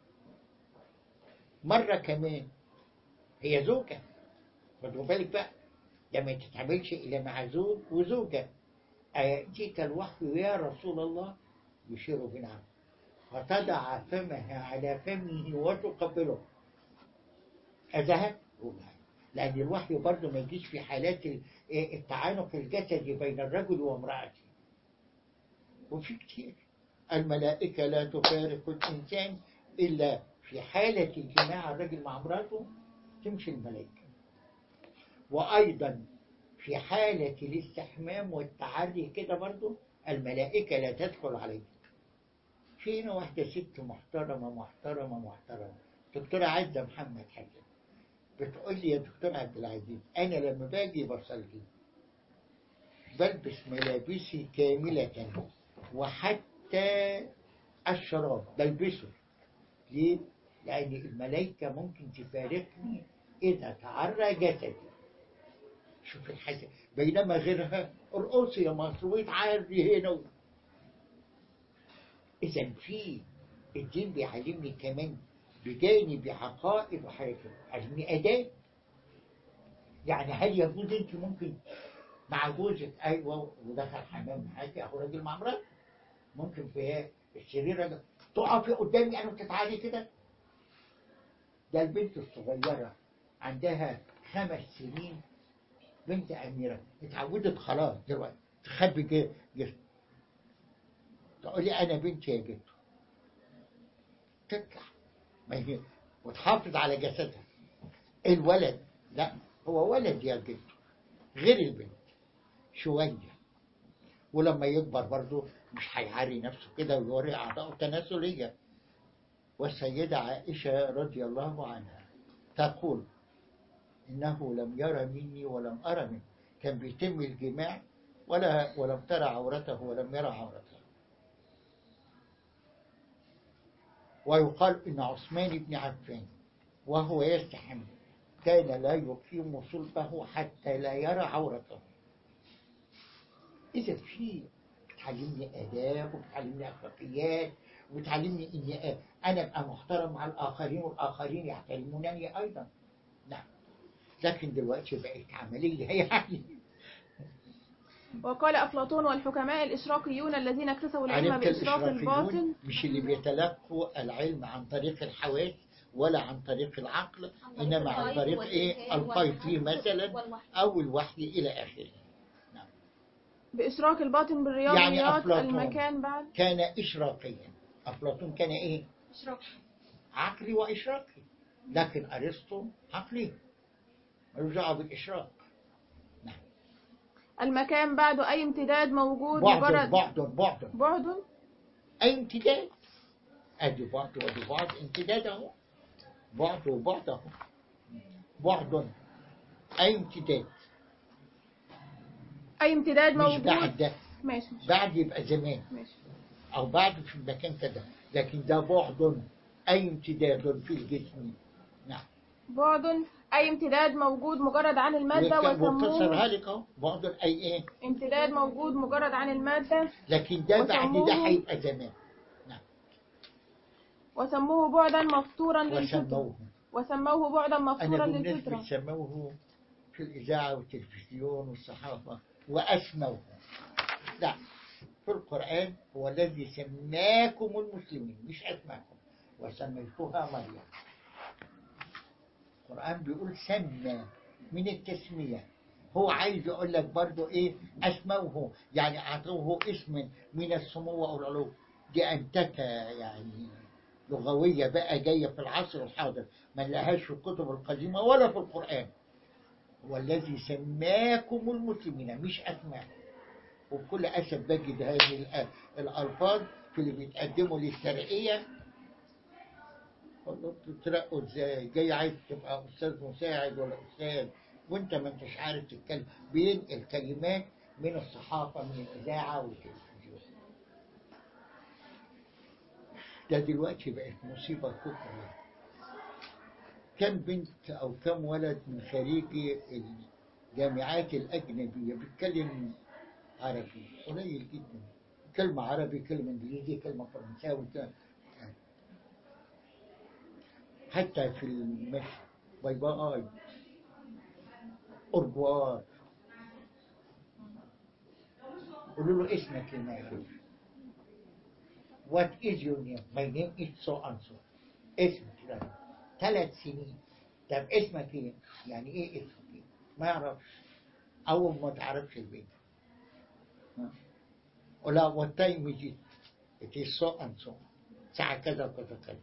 مرة كمان هي زوجة خدوا بالك بقى ده ما تتعاملش إلا مع زوج وزوجة أيأتيك الوحي يا رسول الله يشير بنعم فتضع فمها على فمه وتقبله أذهب لأن الوحي برضه ما يجيش في حالات ال- التعانق الجسدي بين الرجل وامرأته وفي كتير الملائكة لا تفارق الإنسان إلا في حالة الجماع الرجل مع امرأته تمشي الملائكة وأيضا في حالة الاستحمام والتعري كده برضه الملائكة لا تدخل عليه فينا واحدة ست محترمة محترمة محترمة دكتورة عزة محمد حسن بتقول لي يا دكتور عبد العزيز أنا لما باجي بصلي بلبس ملابسي كاملة وحتى الشراب بلبسه ليه؟ لأن الملائكة ممكن تفارقني إذا تعرى جسدي شوف الحاجة بينما غيرها ارقصي يا مصر وتعري هنا إذا في الدين بيعلمني كمان بجانب عقائد وحاجات علمني أداء يعني هل يجوز أنت ممكن مع جوزك أيوه ودخل حمام معاكي أهو راجل مع مراته ممكن في السرير راجل تقفي قدامي أنا بتتعالي كده ده البنت الصغيرة عندها خمس سنين بنت أميرة اتعودت خلاص دلوقتي تخبي جه- جسم تقول لي أنا بنتي يا جدو تطلع ما هي وتحافظ على جسدها الولد لا هو ولد يا جدو غير البنت شوية ولما يكبر برضه مش هيعري نفسه كده ويوري أعضاءه التناسلية والسيدة عائشة رضي الله عنها تقول إنه لم يرى مني ولم أرى منه كان بيتم الجماع ولا ولم ترى عورته ولم يرى عورته ويقال إن عثمان بن عفان وهو يستحم كان لا يقيم صلبه حتى لا يرى عورته إذا في بتعلمني آداب وبتعلمني أخلاقيات وبتعلمني إني أنا أبقى محترم مع الآخرين والآخرين يحترمونني أيضا نعم لكن دلوقتي بقت عملية يعني وقال أفلاطون والحكماء الإشراقيون الذين اكتسبوا العلم عرفت بإشراق الباطن الإشراقيون مش اللي بيتلقوا العلم عن طريق الحواس ولا عن طريق العقل إنما عن طريق إيه القيطي مثلا أو الوحي إلى آخره بإشراق الباطن يعني بالرياضيات أفلاطون. المكان بعد كان إشراقيا أفلاطون كان إيه اشراق عقلي وإشراقي لكن أرسطو عقلي ملوش دعوة بالإشراق المكان بعد أي امتداد موجود بعد مجرد بعد بعد بعد أي امتداد أدي بعد وأدي بعد امتداد أهو بعد وبعد أهو بعد أي امتداد أي امتداد مش موجود بعد ده ماشي ماشي بعد يبقى زمان ماشي أو بعد في المكان كده لكن ده بعد أي امتداد في الجسم نعم بعد أي امتداد موجود مجرد عن المادة وك- وفسرها وسموه لك أهو بعد أي إيه امتداد موجود مجرد عن المادة لكن ده بعد ده وسموه- هيبقى زمان وسموه بعدا مفطورا للفطرة وسموه وسموه بعدا أنا مفطورا بالنسبة للفطرة سموه في الإذاعة والتلفزيون والصحافة وأسموه لا في القرآن هو الذي سماكم المسلمين مش أسماكم وسميتها مريم القرآن بيقول سمى من التسمية هو عايز يقول لك برضو ايه اسموه يعني اعطوه اسم من السمو او العلو دي انتكة يعني لغوية بقى جاية في العصر الحاضر ما لهاش في الكتب القديمة ولا في القرآن هو الذي سماكم المسلمين مش أسماكم وبكل أسف بجد هذه الأ- الألفاظ في اللي بيتقدموا للترقية والله بتترقوا ازاي جاي عايز تبقى أستاذ مساعد ولا أستاذ وانت ما انتش عارف تتكلم بينقل كلمات من الصحافة من الإذاعة والتلفزيون ده دلوقتي بقت مصيبة كبرى كم بنت أو كم ولد من خريجي الجامعات الأجنبية بيتكلم عربي قليل جدا كلمة عربي كلمة إنجليزي كلمة فرنساوي كلمة حتى في المشي باي باي أرجوار قولوا له اسمك يا ماهر What is your name? My name is so and so. اسمك لا ثلاث سنين طب اسمك ايه؟ يعني ايه اسمك ايه؟ ما يعرفش أول ما تعرفش البيت ها؟ ولا what time is it? It is so and so. ساعة كذا وكذا كذا.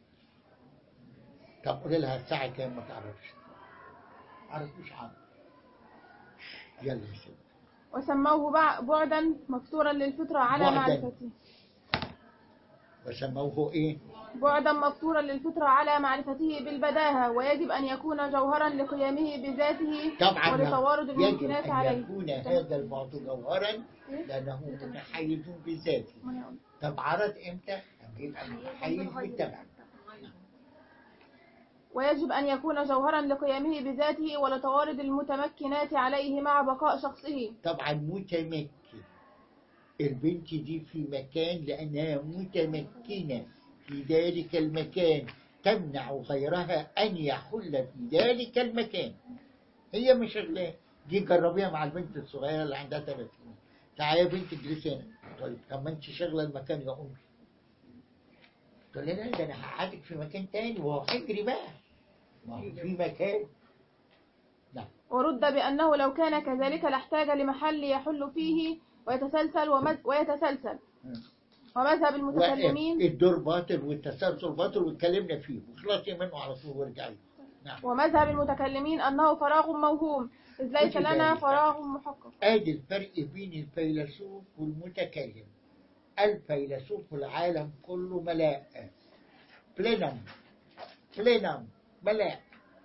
طب قول لها الساعة كام ما تعرفش. عرفوش عارف. يلا يا سيدي. وسموه بع- بعدا مفطورا للفطرة على بعداً. معرفته وسموه ايه؟ بعدا مفطورا للفطرة على معرفته بالبداهة ويجب أن يكون جوهرا لقيامه بذاته طبعا ولتوارد يجب الممكنات أن عليه يكون هذا البعض جوهرا لأنه متحيز بذاته طب عرض إمتى؟ لما يبقى متحيز بالتبع ويجب أن يكون جوهرا لقيامه بذاته ولتوارد المتمكنات عليه مع بقاء شخصه طبعا متمكن البنت دي في مكان لأنها متمكنة في ذلك المكان تمنع غيرها أن يحل في ذلك المكان هي مش شغلاه دي جربيها مع البنت الصغيرة اللي عندها ثلاث سنين تعالي يا بنت اجلسي هنا طيب طب ما انت شغلة المكان يا أمي تقول لي لا ده أنا هقعدك في مكان تاني وهو اجري بقى ما هو في مكان نعم ورد بأنه لو كان كذلك لاحتاج لمحل يحل فيه ويتسلسل ومز ويتسلسل ومذهب المتكلمين الدور باطل والتسلسل باطل واتكلمنا فيه وخلصي منه على طول وارجعي نعم ومذهب المتكلمين أنه فراغ موهوم إذ ليس وكذلك. لنا فراغ محقق ادي الفرق بين الفيلسوف والمتكلم الفيلسوف العالم كله ملاء بلينم بلينم ملاء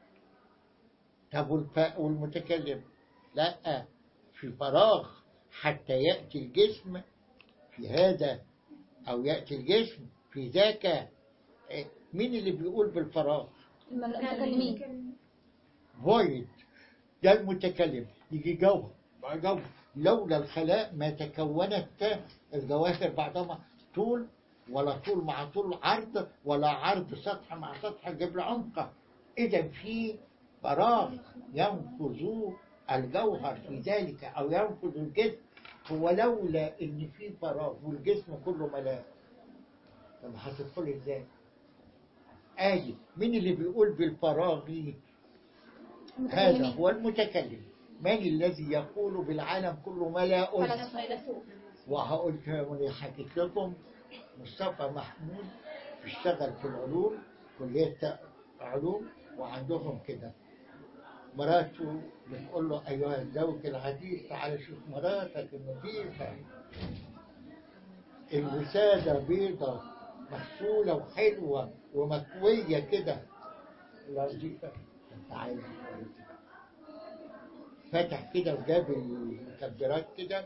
طب والف- والمتكلم لا في فراغ حتى يأتي الجسم في هذا أو يأتي الجسم في ذاك إيه، مين اللي بيقول بالفراغ المتكلمين void ده المتكلم يجي جوهر مع جوهر لولا الخلاء ما تكونت الجواهر بعضها طول ولا طول مع طول عرض ولا عرض سطح مع سطح جبل عمق إذا في فراغ ينفذ الجوهر في ذلك أو ينفذ الجسم هو لولا إن في فراغ والجسم كله ملاء طب هتدخل إزاي؟ آدي مين اللي بيقول بالفراغ هذا هو المتكلم من الذي يقول بالعالم كله ملاء فيلسوف وهقول كمان حكيت لكم مصطفى محمود بيشتغل في العلوم كلية علوم وعندهم كده مراته بتقول له أيها الزوج العزيز تعال شوف مراتك النظيفة الوسادة بيضة مغسولة وحلوة ومكوية كده لطيفة تعالى فتح كده وجاب المكبرات كده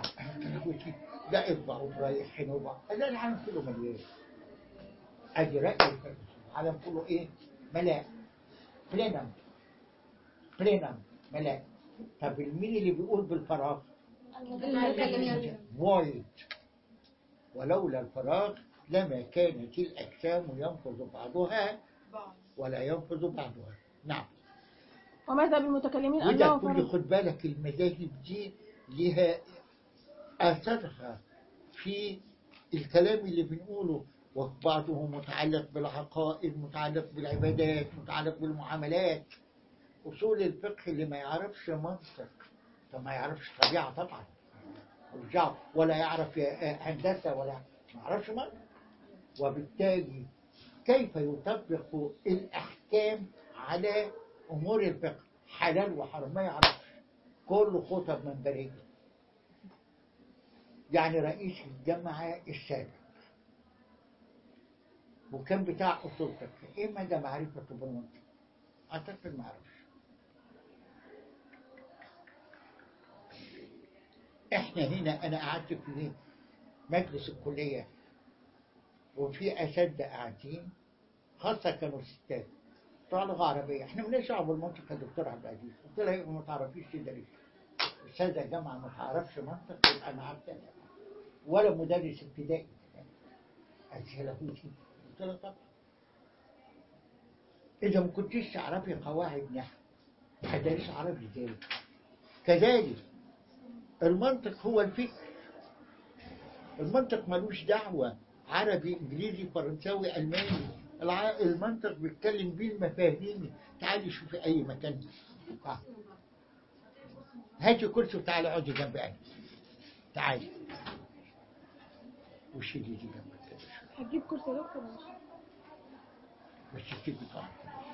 ده اطبع ورايح هنا وبع ده العالم كله مليان ادي رأي الفلسفة. العالم كله ايه ملاء بلينم بلينم ملاء طب مين اللي بيقول بالفراغ المتكلمين void ولولا الفراغ لما كانت الأجسام ينفذ بعضها ولا ينفذ بعضها نعم ومذهب المتكلمين وده أنه كل فراغ خد بالك المذاهب دي لها آثارها في الكلام اللي بنقوله وبعضه متعلق بالعقائد متعلق بالعبادات متعلق بالمعاملات أصول الفقه اللي ما يعرفش منطق طب ما يعرفش طبيعة طبعا وجع- ولا يعرف هندسة ولا ما يعرفش منطق وبالتالي كيف يطبق الأحكام على أمور الفقه حلال وحرام ما يعرفش كله خطب منبرية يعني رئيس الجامعة السابق وكان بتاع أصول فقه إيه مدى معرفته بالمنطق؟ أعتقد ما أعرفش إحنا هنا أنا قعدت في مجلس الكلية وفي أساتذة قاعدين خاصة كانوا ستات بتوع لغة عربية احنا مالناش دعوة بالمنطق يا دكتور عبد العزيز قلت لها يبقى ما تعرفيش كده ليه؟ أستاذة جامعة ما تعرفش منطق يبقى أنا عارفة ولا مدرس ابتدائي قالت لي لا قلت لها طبعا إذا ما كنتيش تعرفي قواعد نحو هتدرس عربي ازاي؟ كذلك المنطق هو الفكر المنطق ملوش دعوة عربي انجليزي فرنساوي الماني الع- المنطق بيتكلم بيه المفاهيم تعالي شوفي اي مكان آه. هاتي كرسي وتعالي اقعدي جنب انا تعالي وشيلي دي جنبك كده شوية. هتجيب كرسي يا دكتور ماشي. بس تيجي طبعا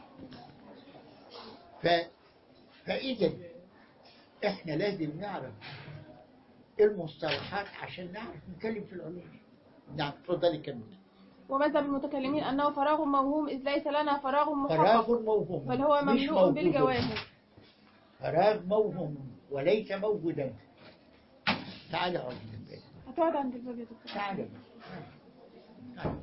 ف... فإذا إحنا لازم نعرف المصطلحات عشان نعرف نتكلم في العلوم نعم اتفضلي كمل ومذهب المتكلمين أنه فراغ موهوم إذ ليس لنا فراغ محقق فراغ موهوم بل هو مش مملوء موجود. بالجواهر فراغ موهوم وليس موجودا تعالى اقعد جنبي هتقعد عند الباب يا دكتور تعالى تعالى.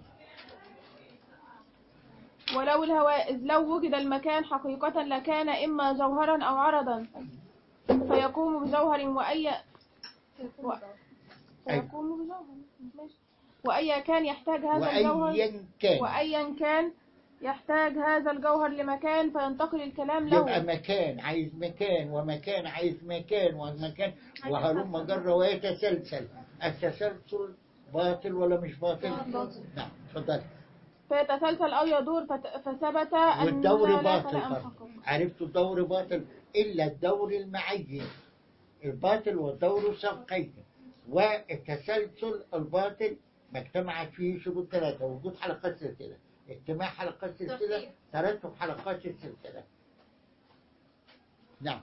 ولو الهواء إذ لو وجد المكان حقيقة لكان إما جوهرا أو عرضا فيقوم بجوهر وأي و... فيقوم بجوهر ماشي. وأي كان يحتاج هذا الجوهر وأيا كان وأيا كان يحتاج هذا الجوهر لمكان فينتقل الكلام يبقى له مكان عايز مكان ومكان عايز مكان ومكان وهلم جرة ويتسلسل التسلسل باطل ولا مش باطل؟ نعم اتفضل فيتسلسل أو يدور فت... فثبت أن والدور لا باطل كلام برضه. حقيقي. عرفت الدور باطل إلا الدور المعين الباطل والدور سبقين والتسلسل الباطل ما اجتمعت فيه شروط ثلاثة وجود حلقات سلسلة اجتماع حلقات سلسلة ترتيب. ترتب حلقات السلسلة نعم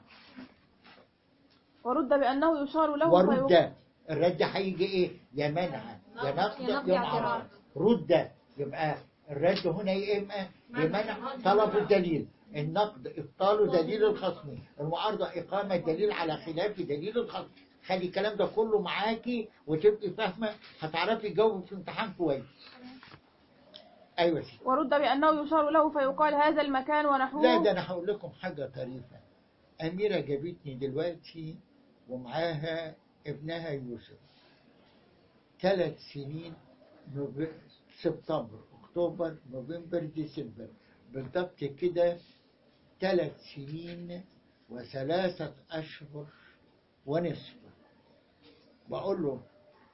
ورد بأنه يشار له فيق- ورد الرد هيجي ايه يا منع يا نقد يا نقد يا يا معارضة اعتراض. رد يبقى الرد هنا يا اما بمنع طلب الدليل النقد ابطال دليل الخصم المعارضة اقامة دليل على خلاف دليل الخصم خلي الكلام ده كله معاكي وتبقي فاهمة هتعرفي تجاوبي في امتحان كويس ايوه يا سيدي. ورد بأنه يشار له فيقال هذا المكان ونحوه لا ده انا هقول لكم حاجة طريفة أميرة جابتني دلوقتي ومعاها ابنها يوسف ثلاث سنين نوف- سبتمبر أكتوبر نوفمبر ديسمبر بالضبط كده ثلاث سنين وثلاثة أشهر ونصف بقول له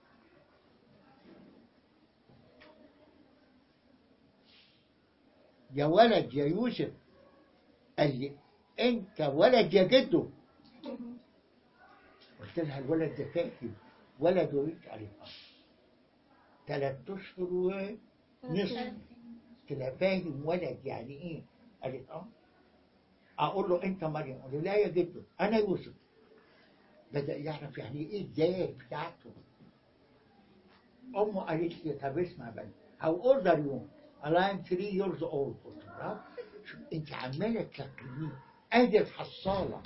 يا ولد يا يوسف قال لي انت ولد يا جدو قلت لها الولد ده فاهم ولد ويك عليه ثلاث اشهر ونصف قلت لها فاهم ولد يعني ايه قالت اه اقول له انت مريم اقول له لا يا جدو انا يوسف بدا يعرف يعني ايه الذات بتاعته امه قالت لي طب اسمع بقى how old are you؟ قال لها I'm three years old قلت لها شوف انت عماله تلقنيه ادي الحصاله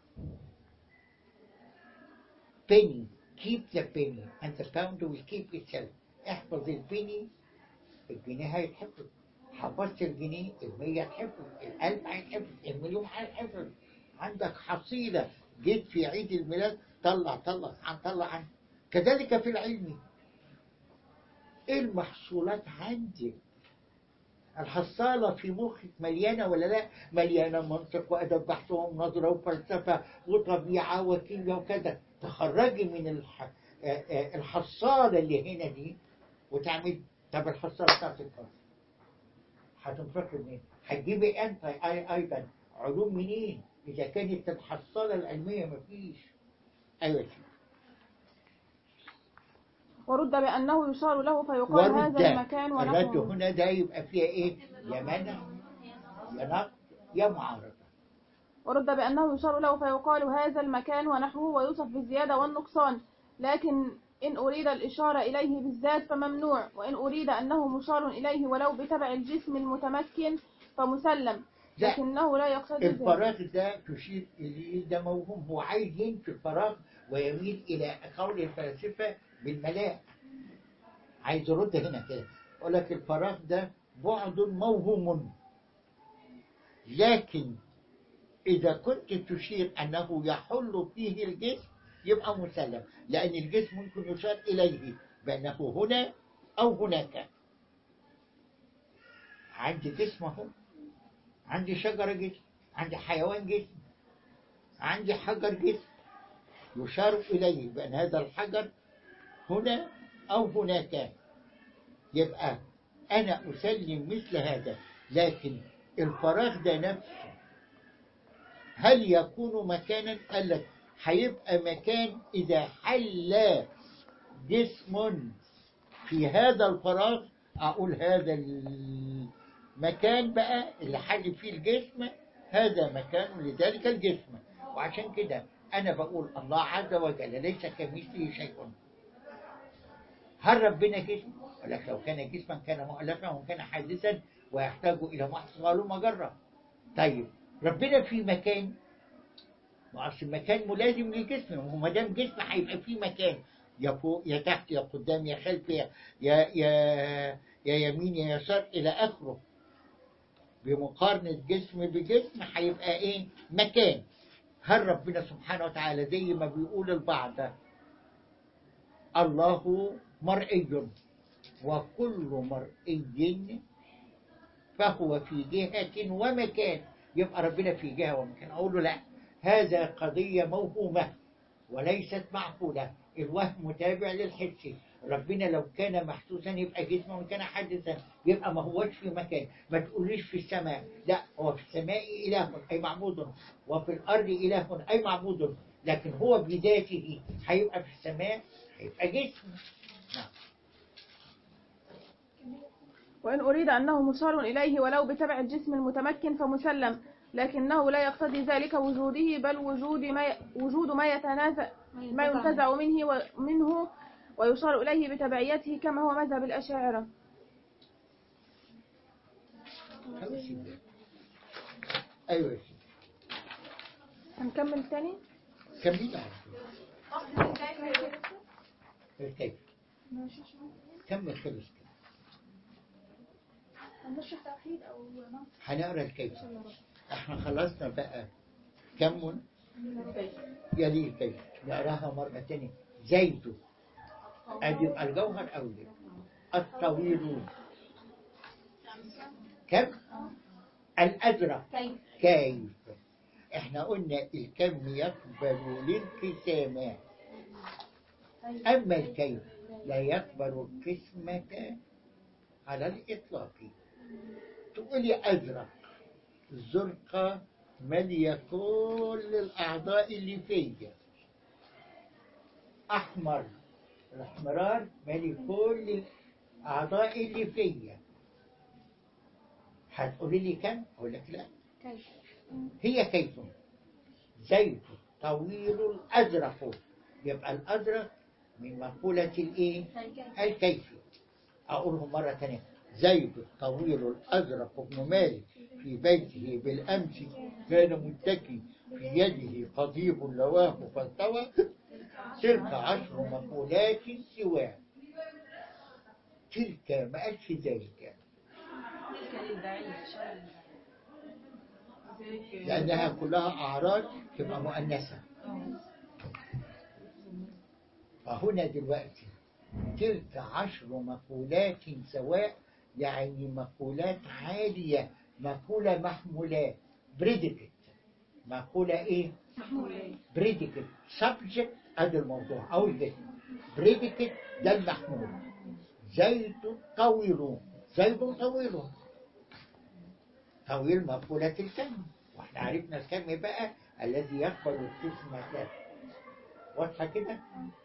penny keep the penny and the pound will keep itself احفظ البني الجنيه هيتحفظ حفظت الجنيه المية هتحفظ الألف هيتحفظ المليون هيتحفظ عندك حصيلة جيت في عيد الميلاد طلع طلع عن طلع عن كذلك في العلم ايه المحصولات عندك الحصالة في مخك مليانة ولا لا مليانة منطق وأدب بحث ونظرة وفلسفة وطبيعة وكيمياء وكذا تخرجي من الح... آه، آه، الحصالة اللي هنا دي وتعمل طب الحصالة بتاعت الفرق هتنفق منين هتجيبي أنت أي- أيضا علوم منين إذا كانت الحصالة العلمية مفيش أيوة يا سيدي. ورد بأنه يشار له فيقال ورد هذا المكان الرد ونحوه هنا ده يبقى فيها ايه يا منع يا نقد يا معارضة ورد بأنه يشار له فيقال هذا المكان ونحوه ويوصف بالزيادة والنقصان لكن إن أريد الإشارة إليه بالذات فممنوع وإن أريد أنه مشار إليه ولو بتبع الجسم المتمكن فمسلم لا. لكنه لا يقتضي ذلك الفراغ ده تشير إليه ده موهوم هو عايز ينفي الفراغ ويميل إلى قول الفلاسفة بالملاء عايز يرد هنا كده يقول لك الفراغ ده بعد موهوم لكن إذا كنت تشير أنه يحل فيه الجسم يبقى مسلم لأن الجسم ممكن يشار إليه بأنه هنا أو هناك عندي جسم أهو عندي شجرة جسم عندي حيوان جسم عندي حجر جسم يشار إليه بأن هذا الحجر هنا أو هناك يبقى أنا أسلم مثل هذا لكن الفراغ ده نفسه هل يكون مكانا قال لك هيبقى مكان إذا حل جسم في هذا الفراغ أقول هذا المكان بقى اللي حل فيه الجسم هذا مكان لذلك الجسم وعشان كده أنا بقول الله عز وجل ليس كمثله شيء هل ربنا جسم؟ قال لك لو كان جسما كان مؤلفا وكان حادثا ويحتاج إلى محدث قالوا مجرة طيب ربنا في مكان ما أصل المكان ملازم للجسم وما دام جسم هيبقى فيه مكان يا فوق يا تحت يا قدام يا خلف يا يا يا, يا يمين يا يسار إلى آخره بمقارنة جسم بجسم هيبقى إيه؟ مكان هل ربنا سبحانه وتعالى زي ما بيقول البعض الله مرئي وكل مرئي فهو في جهة ومكان يبقى ربنا في جهة ومكان أقول له لا هذا قضية موهومة وليست معقولة الوهم تابع للحس ربنا لو كان محسوسا يبقى جسما وكان حادثا يبقى ما هوش في مكان ما تقوليش في السماء لا هو في السماء إله أي معبود وفي الأرض إله أي معبود لكن هو بذاته هيبقى في السماء هيبقى جسم نعم وإن أريد أنه مشار إليه ولو بتبع الجسم المتمكن فمسلم لكنه لا يقتضي ذلك وجوده بل وجود ما وجود ما يتنازع ما ينتزع منه ومنه ويشار إليه بتبعيته كما هو مذهب الأشاعرة خلاص يبقى. أيوة يا سيدي. هنكمل تاني كملي على طول. الكيف كمل خلص كده هنشرح توحيد او منطق هنقرا الكيف احنا خلصنا بقى كم يلي الكيف نقراها مرة تانية زيت ادي يبقى الجوهر اولى الطويل كم الازرق كيف كيف احنا قلنا الكم يقبل الانقسام اما الكيف لا يقبل القسمة على الاطلاق تقولي ازرق الزرقة مالية كل الأعضاء اللي فيا أحمر الأحمرار مالي كل الأعضاء اللي فيا هتقولي لي كم؟ أقول لك لا كيف هي كيف زيت طويل الأزرق يبقى الأزرق من مقولة الإيه؟ الكيف أقولهم مرة ثانية زيد الطويل الأزرق ابن مالك في بيته بالأمس كان متكي في يده قضيب لواه فالتوى تلك عشر مقولات سواه تلك ما قالش ذلك لأنها كلها أعراض تبقى مؤنثة فهنا دلوقتي تلك عشر مقولات سواء يعني مقولات عالية مقولة محمولات بريديكت مقولة ايه؟ بريديكت سبجكت ادي الموضوع او الذهن بريديكت ده المحمول زيد طويل زيد طويل طويل مقولة الكم واحنا عرفنا الكم بقى الذي يقبل القسمة واضحة كده؟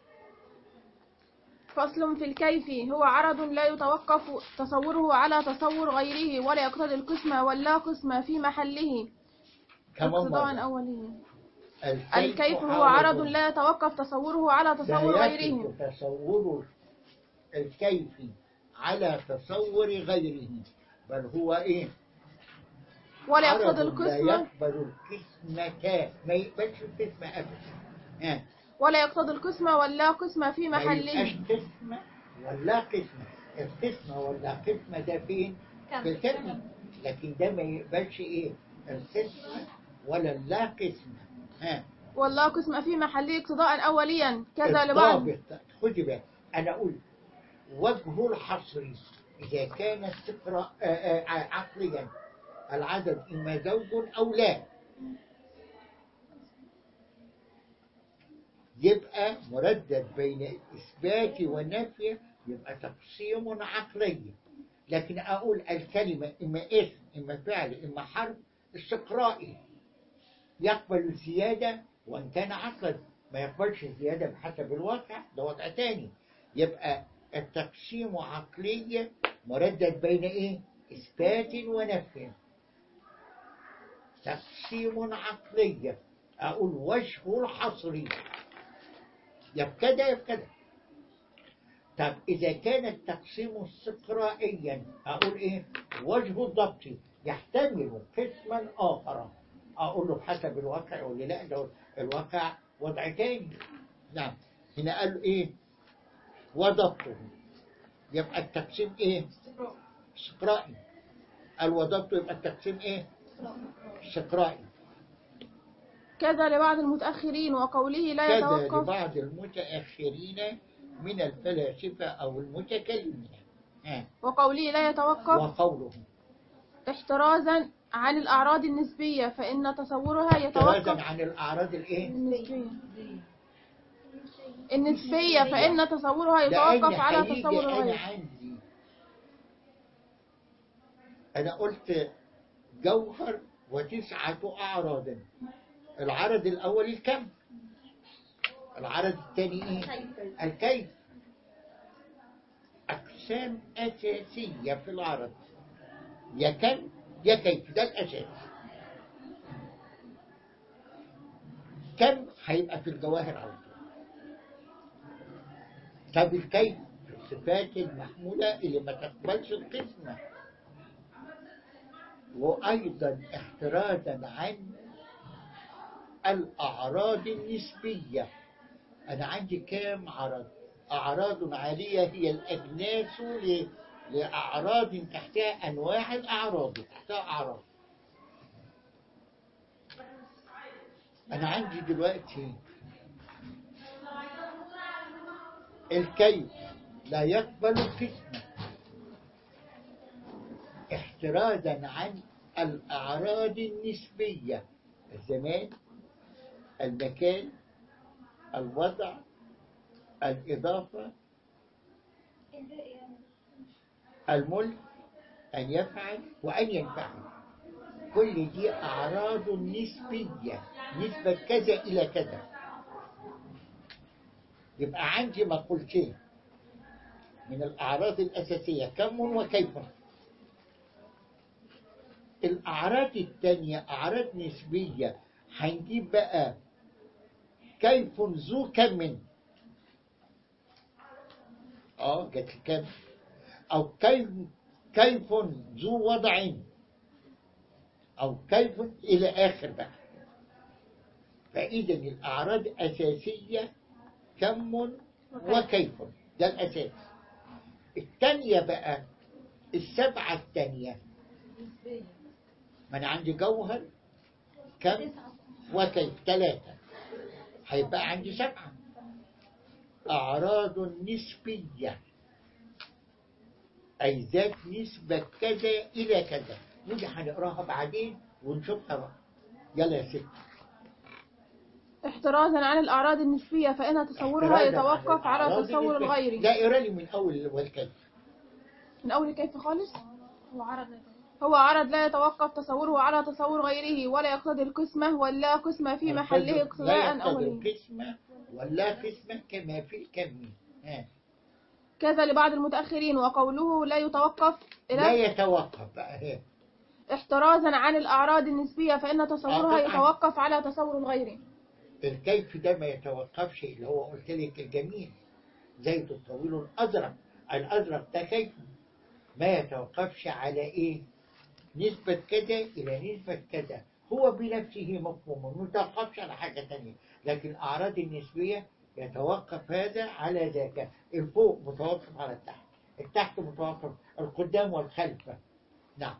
فصل في الكيف هو عرض لا يتوقف تصوره على تصور غيره ولا يقتضي القسمة ولا قسمة في محله كمان اقتضاء مرة أولي الكيف, الكيف هو عرض عرض لا يتوقف تصوره على تصور لا غيره يصف تصور الكيف على تصور غيره بل هو ايه ولا عرض يقتضي لا القسمة يقبل القسمة ما يقبلش القسمة ابدا ها ولا يقتضي القسمة ولا قسمة في ما يبقاش محله قسمة ولا قسمة القسمة ولا قسمة ده فين في الكلمة لكن ده ما يقبلش ايه القسمة ولا لا قسمة ها ولا قسمة في محله اقتضاء أوليا كذا لبعض الضابط خدي بالك انا اقول وجه الحصر اذا كان استقراء آه، آه، عقليا العدد اما زوج او لا يبقى مردد بين الاثبات والنفي يبقى تقسيم عقلي لكن اقول الكلمه اما اسم اما فعل اما حرف استقرائي يقبل الزيادة وإن كان عقلا ما يقبلش الزيادة بحسب الواقع ده وضع تاني يبقى التقسيم عقلي مردد بين إيه؟ إثبات ونفي تقسيم عقلي أقول وجه الحصر يا بكذا يا بكذا طب إذا كان التقسيم استقرائيا أقول إيه؟ وجه الضبط يحتمل قسما آخر أقول له بحسب الواقع يقول لي لا ده الواقع وضع تاني نعم هنا قال له إيه؟ وضبطه يبقى التقسيم إيه؟ استقرائي قال وضبطه يبقى التقسيم إيه؟ استقرائي كذا لبعض المتأخرين وقوله لا كذا يتوقف لبعض المتأخرين من الفلاسفة أو المتكلمين ها. وقوله لا يتوقف وقوله احترازا عن الأعراض النسبية فإن تصورها احترازا يتوقف عن الأعراض الإيه؟ النسبية النسبية فإن تصورها لأن يتوقف على هيجي تصور أنا غيره عندي أنا قلت جوهر وتسعة أعراض العرض الأول الكم العرض الثاني إيه؟ الكيف أقسام أساسية في العرض يا كم يا كيف ده الأساس كم هيبقى في الجواهر على طول طب الكيف في الصفات المحمولة اللي ما تقبلش القسمة وأيضا احترازا عن الأعراض النسبية أنا عندي كام عرض أعراض عالية هي الأجناس ل- لأعراض تحتها أنواع الأعراض تحتها أعراض أنا عندي دلوقتي الكيف لا يقبل القسمة احترازا عن الأعراض النسبية الزمان المكان الوضع الإضافة الملك أن يفعل وأن ينفعل كل دي أعراض نسبية نسبة كذا إلى كذا يبقى عندي مقولتين من الأعراض الأساسية كم وكيف الأعراض التانية أعراض نسبية هنجيب بقى كيف ذو كم اه جت الكم أو كيف كيف ذو وضع أو كيف إلى آخر بقى فإذا الأعراض أساسية كم وكيف ده الأساس الثانية بقى السبعة الثانية ما أنا عندي جوهر كم وكيف ثلاثة هيبقى عندي سبعة أعراض نسبية أي ذات نسبة كذا إلى كذا ودي هنقراها بعدين ونشوفها بقى يلا يا ست احترازا عن الأعراض النسبية فإن تصورها احترازاً عن يتوقف على الأعراض تصور النسبية. الغير لا اقرا لي من أول والكيف من أول كيف خالص هو عرض لا يتوقف. هو عرض لا يتوقف تصوره على تصور غيره ولا يقتضي القسمة ولا قسمة في محله لا اقتضاء يقتضي أولي قسمة ولا قسمة كما في الكم ها. كذا لبعض المتأخرين وقوله لا يتوقف لا إلى يتوقف بقى ها. احترازا عن الأعراض النسبية فإن تصورها آه، طبعاً. يتوقف على تصور الغير الكيف ده ما يتوقفش اللي هو قلت لك الجميل زيت الطويل الأزرق الأزرق ده كيف ما يتوقفش على إيه نسبة كذا إلى نسبة كذا هو بنفسه مفهوم ما يتوقفش على حاجة تانية لكن الأعراض النسبية يتوقف هذا على ذاك الفوق متوقف على التحت التحت متوقف القدام والخلف نعم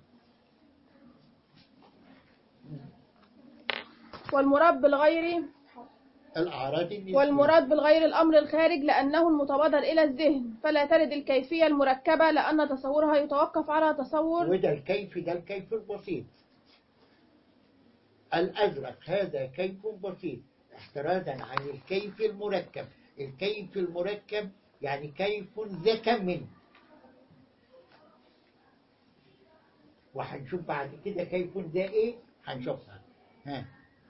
والمراد بالغير الأعراض النسبية والمراد بالغير الأمر الخارج لأنه المتبادر إلى الذهن فلا ترد الكيفية المركبة لأن تصورها يتوقف على تصور وده الكيف ده الكيف البسيط الأزرق هذا كيف بسيط احترازا عن الكيف المركب الكيف المركب يعني كيف ذا كم من وهنشوف بعد كده كيف ذا ايه هنشوفها ها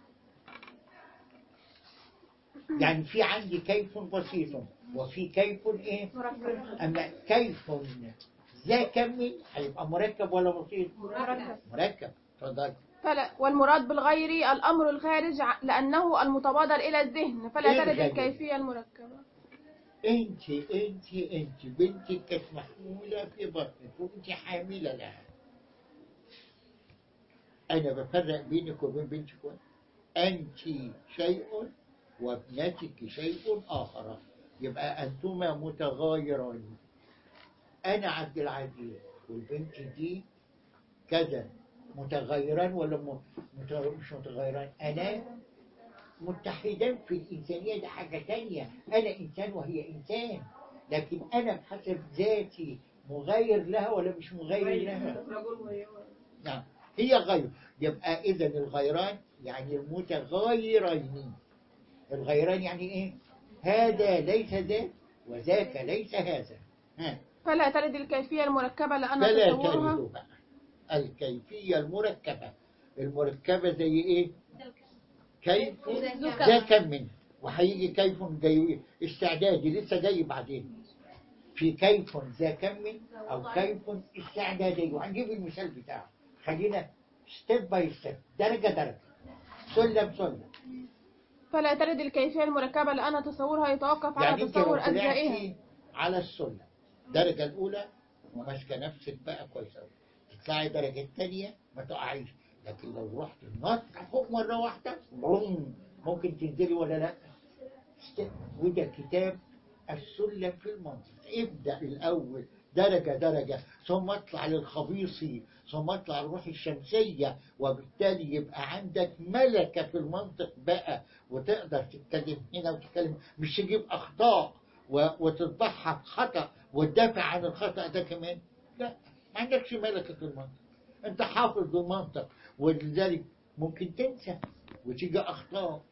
يعني في عندي كيف بسيط وفي كيف ايه اما كيف ذا كم من هيبقى مركب ولا بسيط مركب مركب اتفضل فلا والمراد بالغير الأمر الخارج ع- لأنه المتبادر إلى الذهن فلا إيه ترد الغير؟ الكيفية المركبة انت انت انت بنتك كانت محمولة في بطنك وانت حاملة لها انا بفرق بينك وبين بنتك انت شيء وابنتك شيء اخر يبقى انتما متغايران انا عبد العزيز والبنت دي كذا متغيران ولا م- مت- مش متغيران انا متحدان في الإنسانية ده حاجة تانية أنا إنسان وهي إنسان لكن أنا بحسب ذاتي مغير لها ولا مش مغير لها نعم هي غير يبقى إذا الغيران يعني المتغيرين الغيران يعني إيه هذا ليس ذاك وذاك ليس هذا ها فلا ترد الكيفية المركبة لأن فلا تصورها ترد بقى الكيفية المركبة المركبة زي إيه كيف ده كم من وهيجي كيف جاي استعدادي لسه جاي بعدين في كيف ذا كم من او كيف استعدادي وهنجيب المثال بتاعه خلينا ستيب باي ستيب درجه درجه سلم سلم فلا ترد الكيفية المركبة لأن تصورها يتوقف يعني على انت لو تصور أجزائها طلعتي على السلم الدرجه الاولى وماسكه نفسك بقى كويس قوي تطلعي الدرجه الثانيه ما تقعيش لكن لو رحت نط فوق مره واحده بوم، ممكن تنزلي ولا لا است- وده كتاب السلم في المنطق ابدأ الأول درجة درجة ثم اطلع للخبيصي ثم اطلع الروح الشمسية وبالتالي يبقى عندك ملكة في المنطق بقى وتقدر تتكلم هنا وتتكلم مش تجيب أخطاء و- وتضحك خطأ وتدافع عن الخطأ ده كمان لا ما عندكش ملكة في المنطق انت حافظ المنطق ولذلك ممكن تنسى وتيجي أخطاء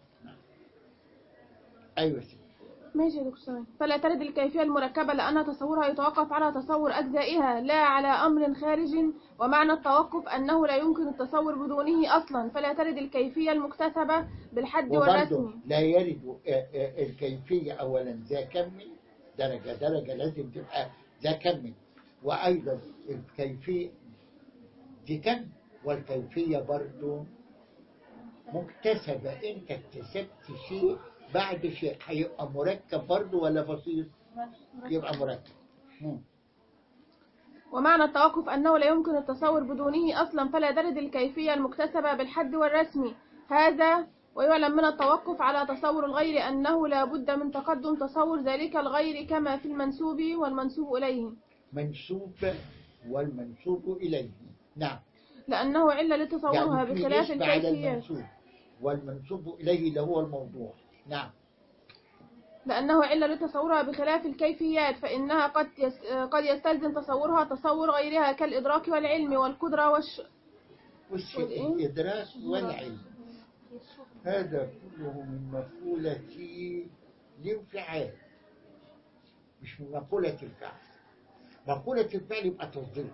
أيوة سيدي. ماشي يا دكتور ثواني. فلا ترد الكيفية المركبة لأن تصورها يتوقف على تصور أجزائها لا على أمر خارج ومعنى التوقف أنه لا يمكن التصور بدونه أصلا فلا ترد الكيفية المكتسبة بالحد وبرضه والرسم لا يرد آه، آه، الكيفية أولا ذا كمل درجة درجة لازم تبقى ذا كمل وأيضا الكيفية دي كم والكيفية برضه مكتسبة أنت اكتسبت شيء بعد شيء هيبقى مركب برضه ولا بسيط؟ يبقى مركب مم. ومعنى التوقف أنه لا يمكن التصور بدونه أصلا فلا ترد الكيفية المكتسبة بالحد والرسم هذا ويعلم من التوقف على تصور الغير أنه لا بد من تقدم تصور ذلك الغير كما في المنسوب والمنسوب إليه منسوب والمنسوب إليه نعم لأنه علة لتصورها يعني في بخلاف نسبة على الكيفيات المنسوب والمنسوب إليه اللي هو الموضوع نعم لأنه علة لتصورها بخلاف الكيفيات فإنها قد يس... قد يستلزم تصورها تصور غيرها كالإدراك والعلم والقدرة والش... وش والإيه؟ الإدراك والعلم هذا كله من مقولة الانفعال مش من مقولة الفعل مقولة الفعل يبقى تصديق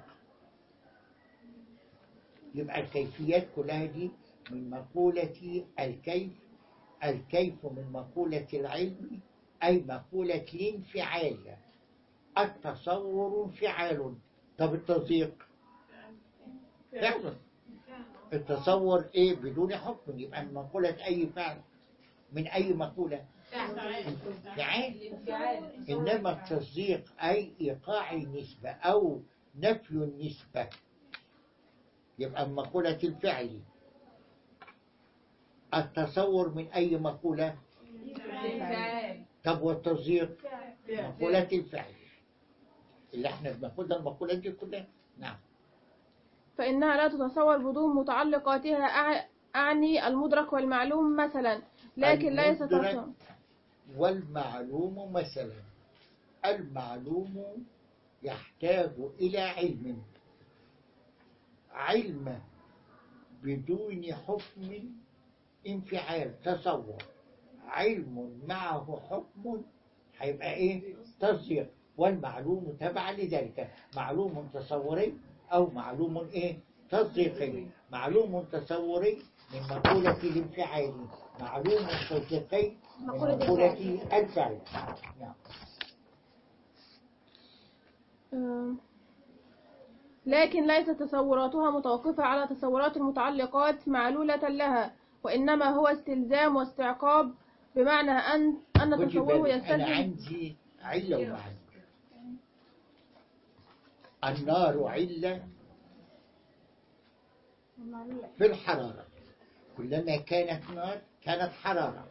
يبقى الكيفيات كلها دي من مقولة الكيف الكيف من مقولة العلم أي مقولة الانفعال التصور انفعال طب التصديق فعلا التصور ايه بدون حكم يبقى من مقولة اي فعل من اي مقولة فعل انما التصديق اي ايقاع النسبة او نفي النسبة يبقى من مقولة الفعل التصور من اي مقولة طب والتصديق مقولة الفعل اللي احنا بناخدها المقولات دي كلها نعم فإنها لا تتصور بدون متعلقاتها أع- أعني المدرك والمعلوم مثلا لكن ليس المدرك تصور والمعلوم مثلا المعلوم يحتاج إلى علم علم بدون حكم انفعال تصور علم معه حكم هيبقى ايه تصديق والمعلوم تبعا لذلك معلوم تصوري او معلوم ايه تصديقي معلوم تصوري من مقولة الانفعال معلوم تصديقي من مقولة مقولة الفعل نعم آم، لكن ليست تصوراتها متوقفة على تصورات المتعلقات معلولة لها وإنما هو استلزام واستعقاب بمعنى أن أن خدي تصوره بالك، أنا يستلزم عندي علة ومعنى النار علة في الحرارة كلما كانت نار كانت حرارة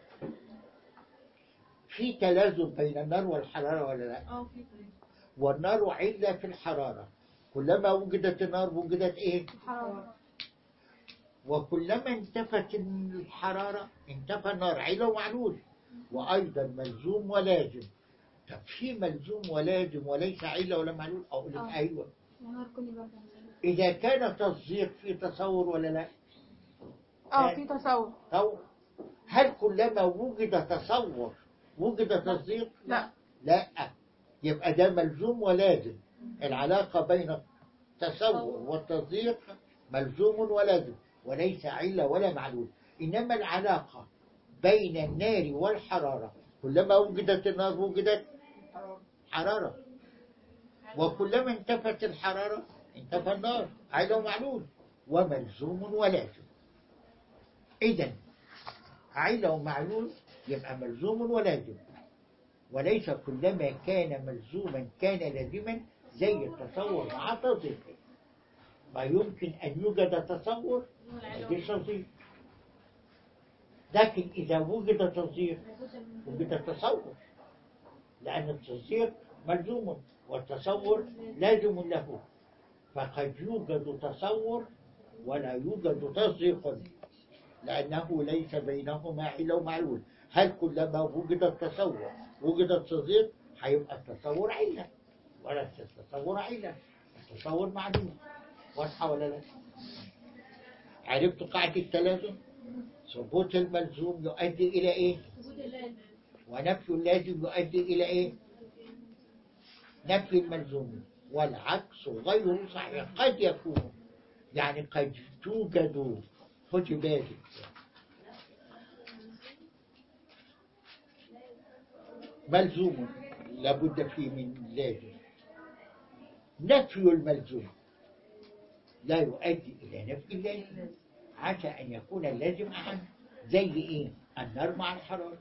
في تلازم بين النار والحرارة ولا لا اه في طريقة. والنار علة في الحرارة كلما وجدت النار وجدت ايه حرارة. وكلما انتفت الحرارة انتفى النار علة ومعلول وأيضا ملزوم ولازم طب في ملزوم ولازم وليس علة ولا معلول أقول لك آه. أيوة نهار كل برد إذا كان تصديق في تصور ولا لا اه في تصور طو هل كلما وجد تصور وجد تصديق لا لا يبقى ده ملزوم ولازم العلاقة بين التصور والتصديق ملزوم ولازم وليس علة ولا معلول إنما العلاقة بين النار والحرارة كلما وجدت النار وجدت حرارة وكلما انتفت الحرارة انتفى النار علة ومعلول وملزوم ولازم إذا علة ومعلول يبقى ملزوم ولازم وليس كلما كان ملزوما كان لازما زي التصور مع تصديق ما يمكن أن يوجد تصور غير تصديق لكن إذا وجد تصديق وجد تصور لأن التصديق ملزوم والتصور لازم له فقد يوجد تصور ولا يوجد تصديق لأنه ليس بينهما علة ومعلول هل كلما وجد التصور وجد التصديق هيبقى التصور علة ولا التصور علة التصور معلوم واضحة ولا لا عرفت قاعدة التلازم ثبوت الملزوم يؤدي إلى إيه ونفي اللازم يؤدي إلى إيه نفي الملزوم والعكس غير صحيح قد يكون يعني قد توجد خد بالك ملزوم لابد فيه من لازم نفي الملزوم لا يؤدي إلى نفي اللازم عسى أن يكون اللازم أهم زي إيه النار مع الحرارة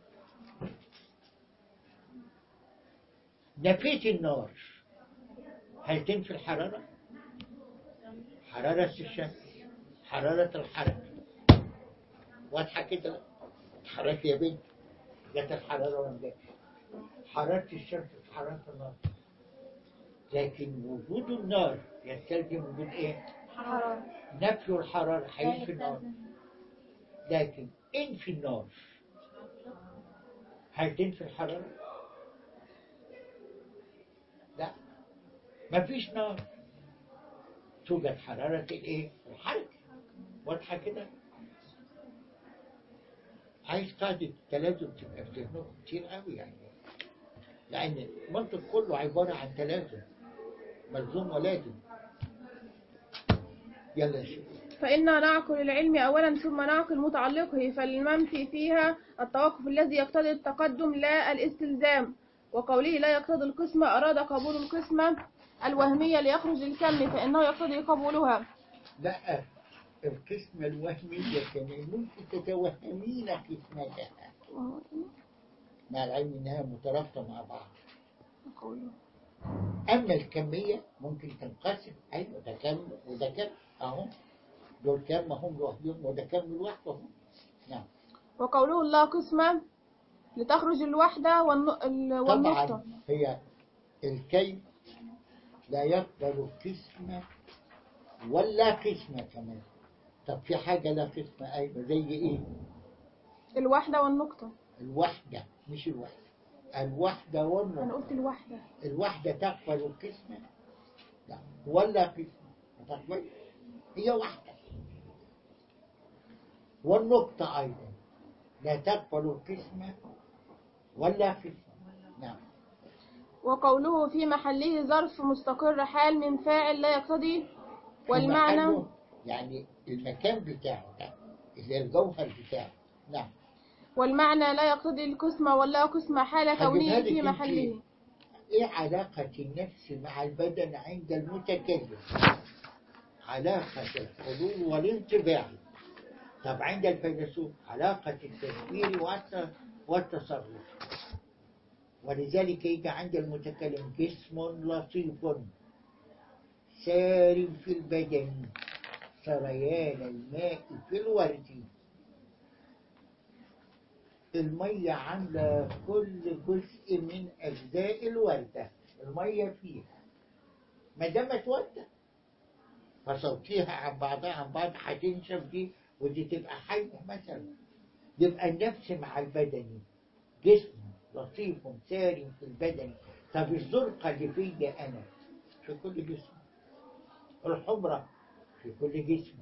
نفيت النار هل تنفي الحرارة حرارة الشمس حرارة الحركة واضحة كده حرارة يا بنت جت الحرارة ولا جت حرارة الشمس في حرارة النار لكن وجود النار يستلزم وجود ايه؟ حرارة نفي الحرارة هينفي النار لكن انفي النار هل تنفي الحرارة؟ لا مفيش نار توجد حرارة الايه؟ الحركة واضحة كده؟ عايز قاعدة التلازم تبقى في ذهنكم كتير قوي يعني لأن المنطق كله عبارة عن تلازم ملزوم ولازم يلا يا شيخ فإنا نعقل العلم أولا ثم نعقل متعلقه فالمنفي فيها التوقف الذي يقتضي التقدم لا الاستلزام وقوله لا يقتضي القسمة أراد قبول القسمة الوهمية ليخرج الكم فإنه يقتضي قبولها لا القسمة الوهمية كمان ممكن تتوهمين قسمتها مع العلم انها مترابطة مع بعض اما الكمية ممكن تنقسم ايوه ده كم وده كم اهو دول كم هم لوحدهم وده كم لوحدهم نعم وقوله الله قسمة لتخرج الوحدة والن- ال- والنقطة طبعا هي الكيف لا يقبل قسمة ولا قسمة كمان طب في حاجة لا قسمة أيوة زي إيه؟ الوحدة والنقطة الوحدة مش الوحدة الوحدة أنا والنقطة قلت الوحدة الوحدة تقبل القسمة لا ولا قسمة ما تقبل هي واحدة والنقطة أيضا لا تقبل القسمة ولا قسمة نعم وقوله في محله ظرف مستقر حال من فاعل لا يقتضي والمعنى محله يعني المكان بتاعه ده اللي هي الجوهر بتاعه نعم والمعنى لا يقتضي القسمة ولا قسمة حال هجيبها كونه لك في انت. محله ايه علاقة النفس مع البدن عند المتكلم علاقة الحضور والانطباع طب عند الفيلسوف علاقة التفكير والت- والتصرف ولذلك يجي عند المتكلم جسم لطيف سار في البدن سريان الماء في الورد المية عاملة كل جزء من أجزاء الوردة المية فيها ما دام اتودى فصوتيها عن بعضها عن بعض هتنشف دي ودي تبقى حية مثلا يبقى النفس مع البدن جسم لطيف سار في البدن طب الزرقة اللي فيا أنا في كل جسم الحمرة في كل جسم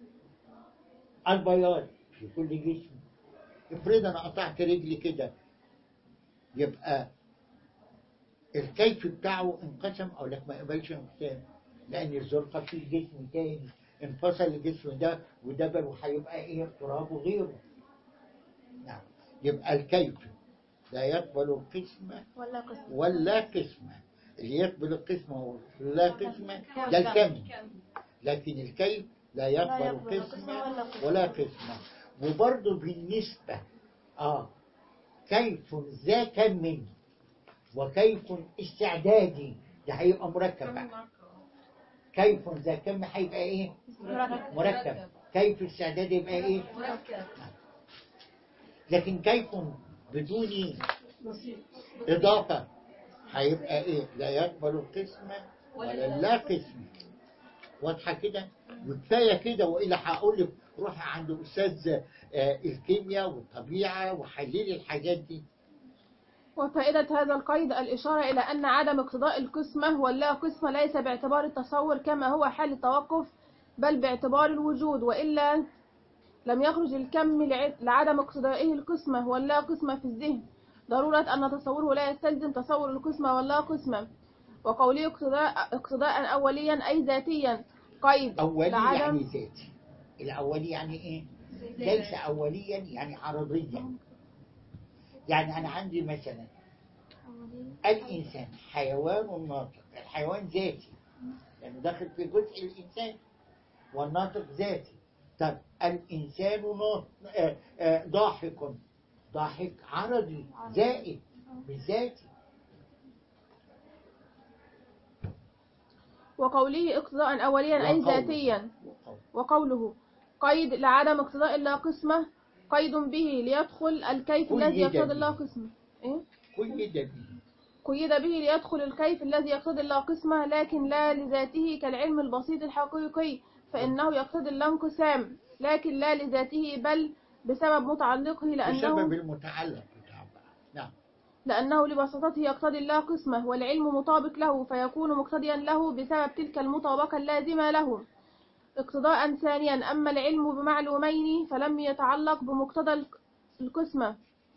البياض في كل جسم افرض انا قطعت رجلي كده يبقى الكيف بتاعه انقسم او لك ما يقبلش انقسام لان الزرقة في جسم تاني انفصل الجسم ده ودبل وهيبقى ايه تراب وغيره نعم يبقى الكيف لا يقبل القسمة ولا قسمة ولا قسمة اللي يقبل القسمة ولا قسمة ده الكم لكن الكيف لا يقبل يقبل قسمة قسمة ولا قسمة. ولا قسمة وبرضه بالنسبة اه كيف ذا كم مني وكيف استعدادي ده هيبقى مركب بقى كيف ذا كم هيبقى ايه مركب كيف استعدادي يبقى ايه مركب لكن كيف بدون إضافة هيبقى إيه؟ لا يقبل القسمة ولا لا قسمة واضحة كده؟ وكفاية كده وإلا هقول لك روحي عند أستاذ آه، الكيمياء والطبيعة وحللي الحاجات دي وفائدة هذا القيد الإشارة إلى أن عدم اقتضاء القسمة واللا قسمة ليس باعتبار التصور كما هو حال التوقف بل باعتبار الوجود وإلا لم يخرج الكم لع- لعدم اقتضائه القسمة واللا قسمة في الذهن ضرورة أن تصوره لا يستلزم تصور القسمة واللا قسمة وقوله اقتضاء, اقتضاء أوليا أي ذاتيا قيد أولي لعدم يعني ذاتي الأولي يعني إيه؟ ليس أوليا يعني عرضيا يعني أنا عندي مثلا الإنسان حيوان ناطق الحيوان ذاتي لأنه داخل في جزء الإنسان والناطق ذاتي طب الإنسان ناطق آه، آه، ضاحك ضاحك عرضي زائد مش ذاتي وقوله اقتضاء أوليا أي وقوله. ذاتيا وقول. وقوله قيد لعدم اقتضاء اللا قسمة قيد به ليدخل الكيف قيد الذي يقتضي به. اللا قسمة إيه؟ قيد به قيد به ليدخل الكيف الذي يقتضي اللا قسمة لكن لا لذاته كالعلم البسيط الحقيقي فإنه يقتضي اللا انقسام لكن لا لذاته بل بسبب متعلقه بسبب لأنه المتعلق بتاعه بقى. نعم لأنه لبساطته يقتضي اللا قسمة والعلم مطابق له فيكون مقتضيا له بسبب تلك المطابقة اللازمة له اقتضاء ثانيا أما العلم بمعلومين فلم يتعلق بمقتضى الق- القسمة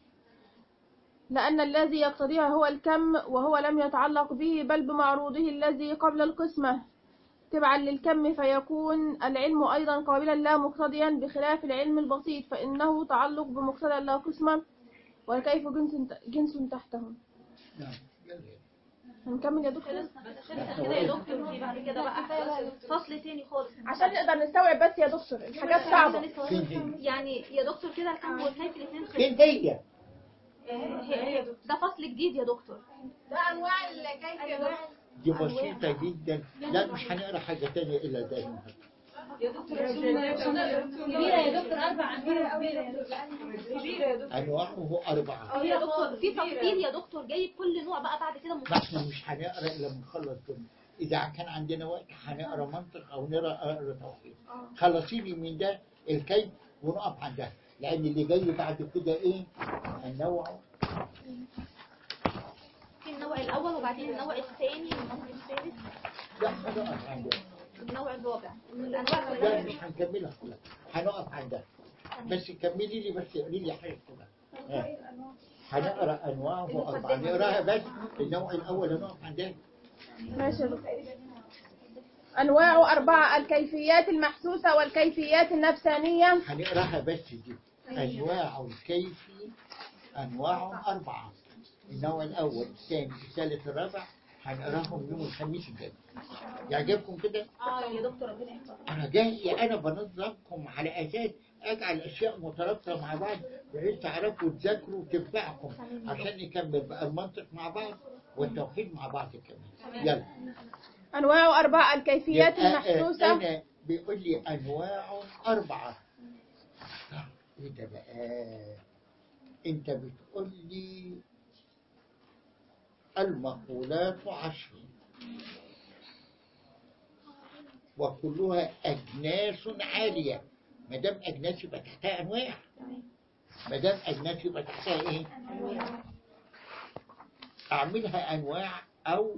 لأن الذي يقتضيها هو الكم وهو لم يتعلق به بل بمعروضه الذي قبل القسمة تبعا للكم فيكون العلم أيضا قابلا لا مقتضيا بخلاف العلم البسيط فإنه تعلق بمقتضى لا قسمة والكيف جنس جنس تحته نعم هنكمل يا دكتور كده يا دكتور في بعد كده بقى فصل تاني خالص عشان نقدر نستوعب بس يا دكتور الحاجات صعبة فين دي؟ يعني يا دكتور كده الكم والكيف الاثنين فين دي؟ ده فصل جديد يا دكتور ده انواع الكيف يا دكتور دي بسيطة جدا لا مش هنقرا حاجة تانية إلا ده النهاردة. يا دكتور كبيرة يا دكتور أربع كبيرة كبيرة يا دكتور كبيرة يا دكتور أنواعه أربعة اه يا دكتور في تفصيل يا دكتور جايب كل نوع بقى بعد كده ما مفصل احنا مش هنقرا إلا لما نخلص دول إذا كان عندنا وقت هنقرا منطق أو نقرا أقرا توحيد خلصي لي من ده الكيف ونقف عند ده لأن اللي جاي بعد كده إيه؟ النوع في النوع الاول وبعدين النوع الثاني والنوع الثالث لا هنقف عند ده والنوع الرابع الانواع لا كلها مش هنكملها كلها هنقف عند ده بس كملي لي بس قولي لي حاجة كده ها. هنقرا أنواعه أربعة نقراها بس النوع الأول هنقف عند ده ماشي يا دكتور أنواع أربعة الكيفيات المحسوسة والكيفيات النفسانية هنقراها بس دي أنواع الكيفي أنواع أربعة النوع الأول الثاني الثالث الرابع هنقراهم يوم الخميس الجاي يعجبكم كده؟ اه يا دكتور ربنا يحفظك أنا جاي أنا بنظمكم على أساس أجعل أشياء مترابطة مع بعض بحيث تعرفوا تذاكروا وتنفعكم عشان نكمل بقى المنطق مع بعض والتوحيد مع بعض كمان يلا أنواع أربعة الكيفيات يبقى، آه، المحسوسة أنا بيقول لي أنواع أربعة آه، إيه ده بقى أنت بتقول لي المقولات عشر وكلها أجناس عالية ما دام أجناس يبقى تحتها أنواع ما دام أجناس يبقى تحتها إيه؟ أعملها أنواع أو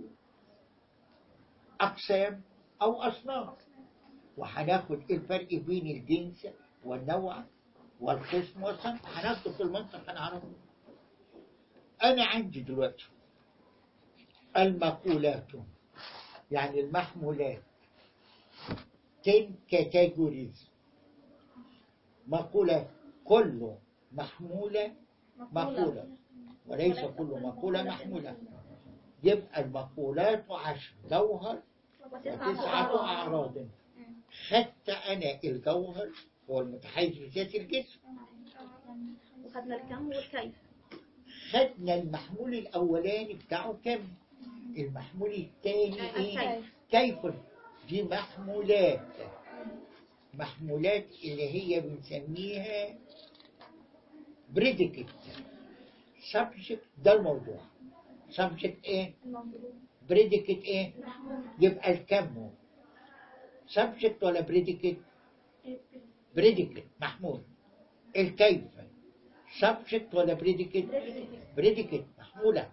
أقسام أو أصناف وهناخد إيه الفرق بين الجنس والنوع والقسم والصنف هناخده في المنطق هنعرفه أنا عندي دلوقتي المقولات يعني المحمولات 10 categories مقولة كل محمولة مقولة وليس كل مقولة محمولة يبقى المقولات عشر جوهر وتسعة أعراض خدت أنا الجوهر هو المتحيز بذات الجسم وخدنا الكم والكيف خدنا المحمول الأولاني بتاعه كم المحمول الثاني إيه الكيف. كيف دي محمولات محمولات اللي هي بنسميها بريديكت سبجكت ده الموضوع سبجكت ايه بريديكت ايه يبقى الكم سبجكت ولا بريديكت بريديكت محمول الكيف سبجكت ولا بريديكت بريديكت محمولة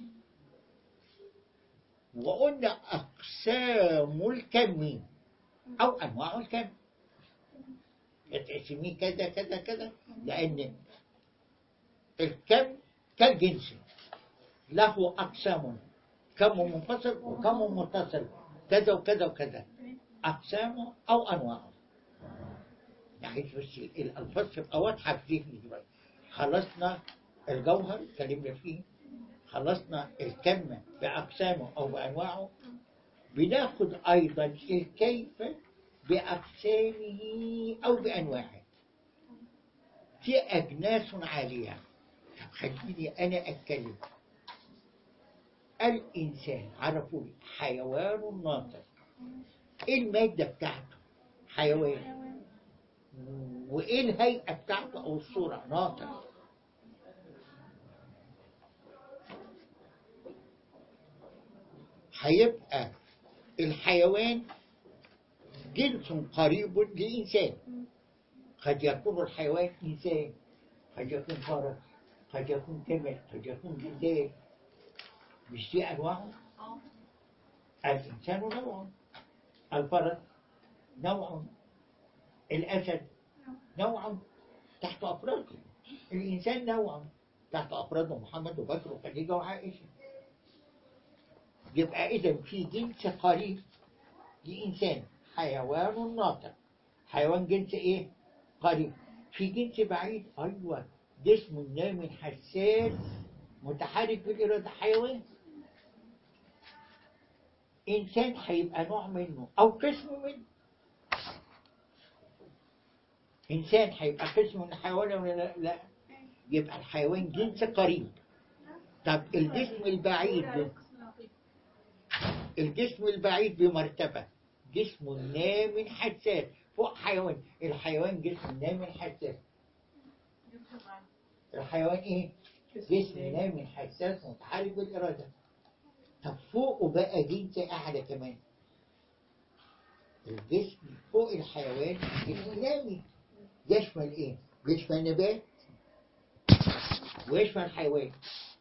وقلنا أقسام الكم أو أنواع الكم تقسميه كذا كذا كذا لأن الكم كالجنس له أقسام كم منفصل وكم متصل كذا وكذا وكذا أقسامه أو أنواعه يعني بس الألفاظ تبقى واضحة في ذهني دلوقتي خلصنا الجوهر اتكلمنا فيه خلصنا الكم بأقسامه أو بأنواعه بناخد أيضا الكيف بأقسامه أو بأنواعه في أجناس عالية طب خليني أنا أتكلم الإنسان عرفوا لي حيوان ناطق إيه المادة بتاعته حيوان وإيه الهيئة بتاعته أو الصورة ناطق هيبقى الحيوان جنس قريب لإنسان قد يكون الحيوان إنسان قد يكون فرس قد يكون جمل قد يكون جدال مش دي أنواع الإنسان نوع الفرس نوع الأسد نوع تحت أفراده الإنسان نوع تحت أفراده محمد وبكر وخديجة وعائشة يبقى إذا في جنس قريب لإنسان حيوان ناطق حيوان جنس إيه؟ قريب في جنس بعيد أيوة جسم نام حساس متحرك بالإرادة حيوان إنسان هيبقى نوع منه أو قسم منه إنسان هيبقى قسم من الحيوان ولا لا؟ لا يبقى الحيوان جنس قريب طب الجسم البعيد الجسم البعيد بمرتبة جسم نام حساس فوق حيوان الحيوان جسم نام حساس الحيوان ايه جسم نام حساس متحرك بالإرادة طب فوقه بقى جنس أعلى كمان الجسم فوق الحيوان جسم نامي يشمل ايه يشمل النبات ويشمل الحيوان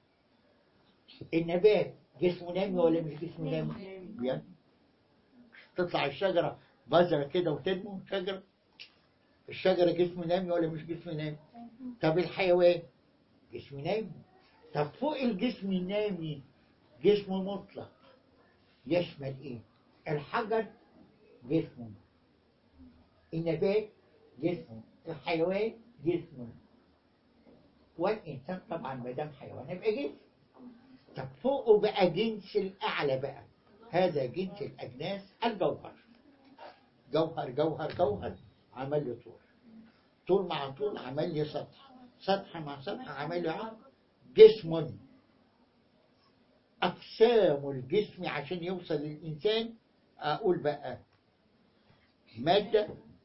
النبات جسمه نامي ولا مش جسمه نامي يعني تطلع الشجرة بذرة كده وتنمو شجرة الشجرة جسم نامي ولا مش جسم نامي طب الحيوان جسم نامي طب فوق الجسم النامي جسم مطلق يشمل ايه الحجر جسم النبات جسم الحيوان جسم والإنسان طبعا ما دام حيوان يبقى جسم طب فوقه بقى جنس الأعلى بقى هذا جنس الأجناس الجوهر جوهر جوهر جوهر عمل لي طول طول مع طول عمل لي سطح سطح مع سطح عمل لي عمق جسم أقسام الجسم عشان يوصل للإنسان أقول بقى مادة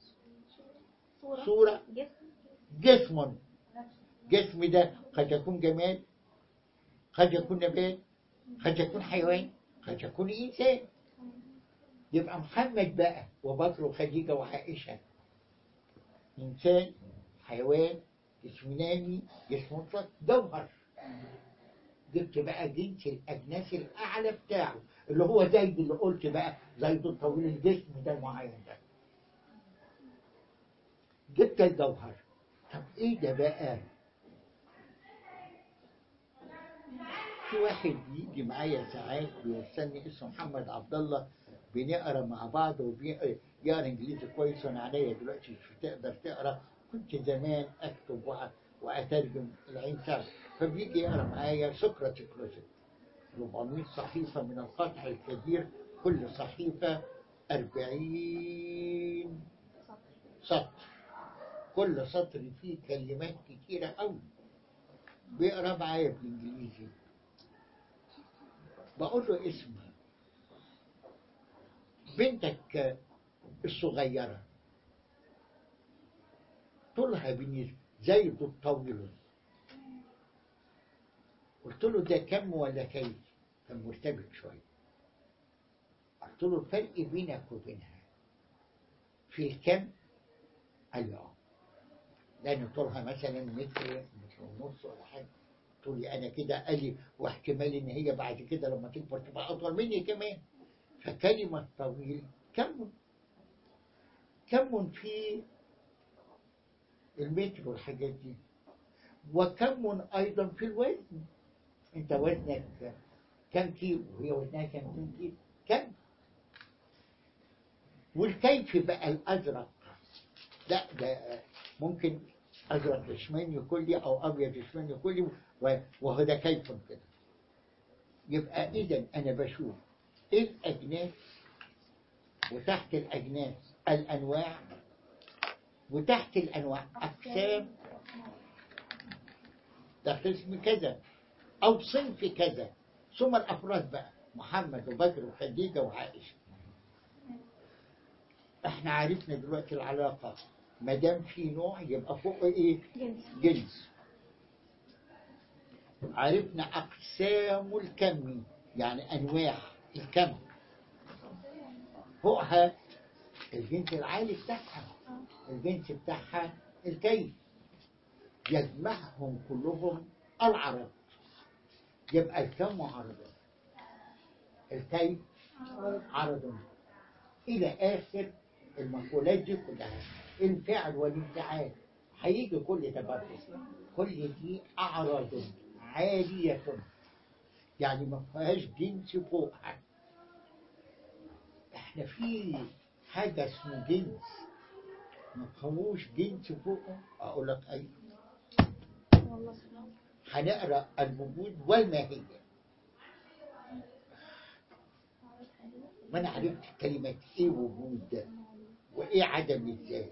صورة جسم جسم ده قد يكون جماد قد يكون نبات قد يكون حيوان قد يكون إنسان يبقى محمد بقى وبكر وخديجة وعائشة إنسان حيوان جسم نامي جسم مطلق جوهر جبت بقى جنس الأجناس الأعلى بتاعه اللي هو زيد اللي قلت بقى زيد الطويل الجسم ده معين ده جبت الجوهر طب ايه ده بقى في واحد بيجي معايا ساعات بيوصلني اسمه محمد عبد الله بنقرا مع بعض وبيقرا انجليزي كويس وانا عليا دلوقتي مش بتقدر تقرا كنت زمان اكتب وأ- واترجم العين سعد فبيجي يقرا معايا سقراط كلوزت 400 صحيفه من القطع الكبير كل صحيفه 40 سطر كل سطر فيه كلمات كتيرة أوي بيقرا معايا بالإنجليزي بقول له اسمها بنتك الصغيرة طولها بالنسبة زيد الطويل قلت له ده كم ولا كيف كان مرتبك شوية قلت له الفرق بينك وبينها في الكم قال لي اه لأن طولها مثلا متر متر ونص ولا حاجة تقولي أنا كده قال لي واحتمال إن هي بعد كده لما تكبر تبقى أطول مني كمان فكلمة طويل كم كم في المتر والحاجات دي وكم أيضا في الوزن أنت وزنك كم كيلو وهي وزنها كم كيلو كم والكيف بقى الأزرق لا ده ممكن أزرق يشمني كلي أو أبيض يشمني كلي و- وهو ده كيف كده يبقى إذا أنا بشوف إيه الأجناس وتحت الأجناس الأنواع وتحت الأنواع أقسام ده قسم كذا أو صنف كذا ثم الأفراد بقى محمد وبكر وخديجة وعائشة احنا عرفنا دلوقتي العلاقة ما دام في نوع يبقى فوق ايه جنس جنس عرفنا أقسام الكم يعني أنواع الكم فوقها الجنس العالي بتاعها الجنس بتاعها الكيف يجمعهم كلهم العرض يبقى الكم عرض الكيف عرض إلى آخر المقولات دي كلها الفعل والانفعال هيجي كل تبرد كل دي أعراض عالية يعني ما فيهاش جنس فوقها احنا في حاجة اسمه جنس ما فيهوش جنس فوقه أقول لك أيوه هنقرأ الوجود والماهية ما انا عرفت كلمة ايه وجود ده وايه عدم ازاي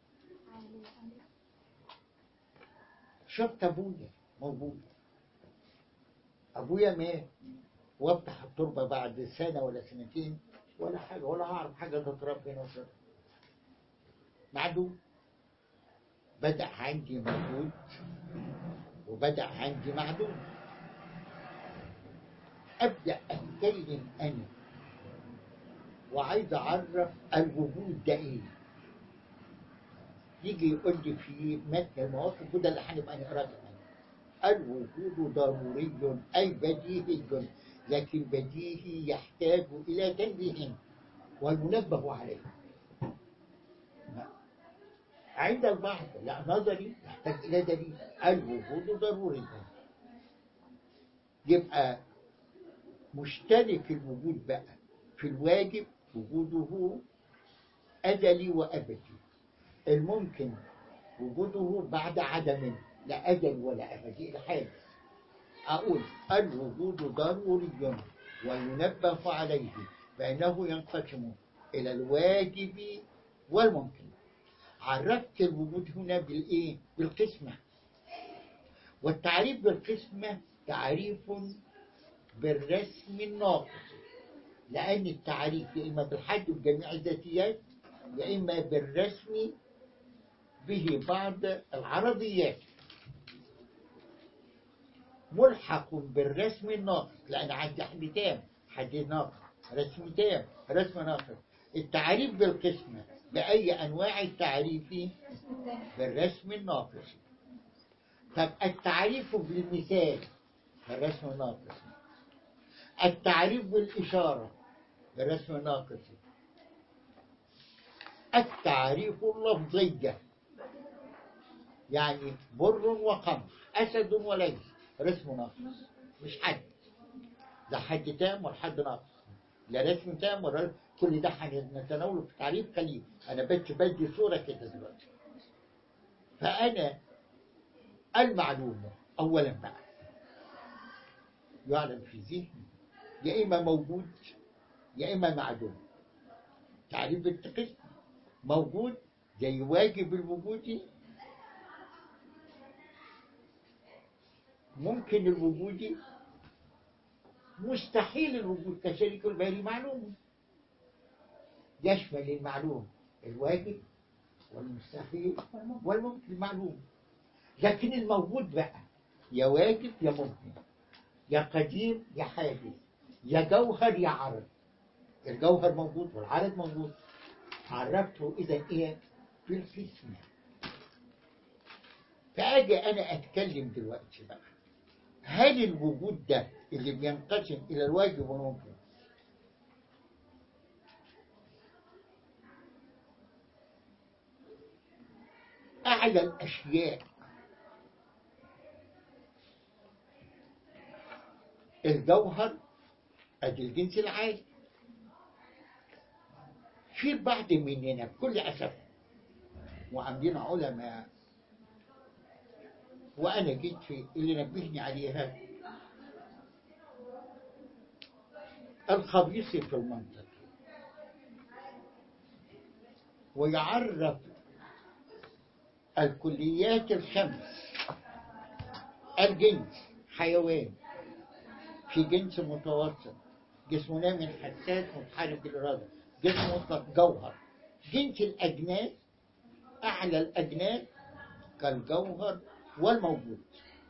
شفت ابويا موجود ابويا مات وافتح التربة بعد سنة ولا سنتين ولا حاجة ولا هعرف حاجة تتربى هنا وتتربى. معدوم بدأ عندي موجود وبدأ عندي معدوم أبدأ أتكلم أنا وعايز أعرف الوجود ده إيه يجي يقول لي في متن المواقف وده اللي هنبقى نقراه كمان الوجود ضروري أي بديهي لكن بديهي يحتاج إلى تنبيه والمنبه عليه عند البعض لا نظري يحتاج إلى دليل الوجود ضروري يبقى مشترك الوجود بقى في الواجب وجوده أزلي وأبدي الممكن وجوده بعد عدم لا أزل ولا أبدي الحادث أقول الوجود ضروري وينبه عليه فإنه ينقسم إلى الواجب والممكن عرفت الوجود هنا بالإيه؟ بالقسمة والتعريف بالقسمة تعريف بالرسم الناقص لأن التعريف يا إما بالحد بجميع الذاتيات يا إما بالرسم به بعض العرضيات ملحق بالرسم الناقص لأن عندي حد تام حد ناقص رسم تام رسم ناقص التعريف بالقسمة بأي أنواع التعريف بالرسم الناقص طب التعريف بالمثال بالرسم الناقص التعريف بالإشارة بالرسم الناقص التعريف اللفظي يعني بر وقمح أسد وليس رسم ناقص مش حد ده حد تام والحد ناقص لا رسم تام ولا رسم. كل ده هنتناوله في تعريف قليل انا بس بدي صوره كده دلوقتي فانا المعلومه اولا بقى يعلم في ذهني يا اما موجود يا اما معدوم تعريف بالتقسم موجود زي واجب الوجود ممكن الوجود مستحيل الوجود كشريك الباري معلوم يشمل المعلوم الواجب والمستحيل والممكن المعلوم لكن الموجود بقى يا واجب يا ممكن يا قديم يا حادث يا جوهر يا عرض الجوهر موجود والعرض موجود عرفته إذا إيه في القسمة فأجي أنا أتكلم دلوقتي بقى هل الوجود ده اللي بينقسم إلى الواجب والممكن أعلى الأشياء الجوهر أدي الجنس العالي في البعض مننا بكل أسف وعاملين علماء وأنا جيت في اللي نبهني عليها الخبيث في المنطق ويعرف الكليات الخمس الجنس حيوان في جنس متوسط جسمه نامي حساس متحرك الإرادة جسم مطلق جوهر جنس الأجناس أعلى الأجناس كالجوهر والموجود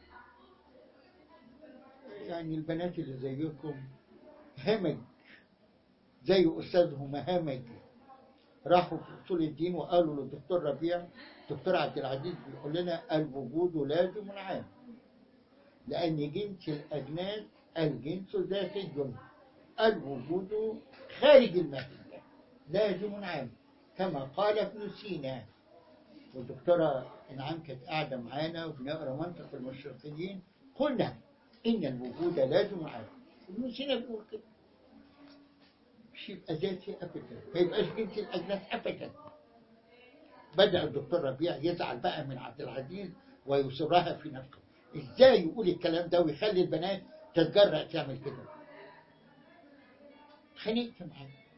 يعني البنات اللي زيكم همج زي أستاذهم همج راحوا في أصول الدين وقالوا للدكتور ربيع الدكتور عبد العزيز بيقول لنا الوجود لازم عام لأن جنس الأجناس الجنس ذاتي الوجود خارج المادة لازم عام كما قال ابن سينا والدكتورة إنعام كانت قاعدة معانا وبنقرا منطق المشرقيين قلنا إن الوجود لازم عام ابن سينا بيقول كده مش يبقى ذاتي أبدا ما يبقاش جنس الأجناس أبدا بدأ الدكتور ربيع يزعل بقى من عبد العزيز ويصرها في نفسه ازاي يقول الكلام ده ويخلي البنات تتجرأ تعمل كده خنقت معاه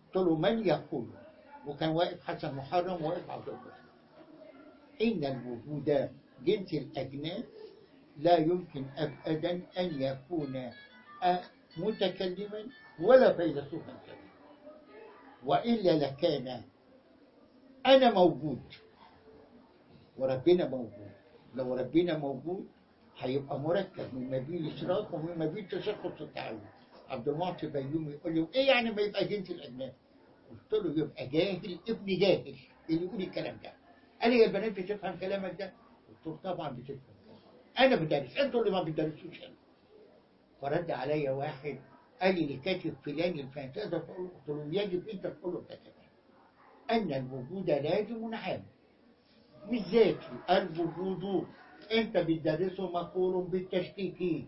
قلت له من يقول وكان واقف حسن محرم واقف عبد القادر إن الوجود جنس الأجناس لا يمكن أبدا أن يكون أ- متكلما ولا فيلسوفا كمان وإلا لكان أنا موجود وربنا موجود لو ربنا موجود هيبقى مركب من ما بين الاشراق ومن ما بين تشخص التعاون عبد المعطي بيومي يقول لي ايه يعني ما يبقى جنس الاجناس قلت له يبقى جاهل ابن جاهل اللي يقول الكلام ده قال لي يا البنات بتفهم كلامك ده قلت له طبعا بتفهم انا بدرس انتوا اللي ما بتدرسوش انا فرد عليا واحد قال لي الكاتب فلان الفلاني تقدر تقول له؟ قلت له يجب انت تقول له ده كمان ان الوجود لازم عام مش ذاتي الوجود انت بتدرسه مقول بالتشكيك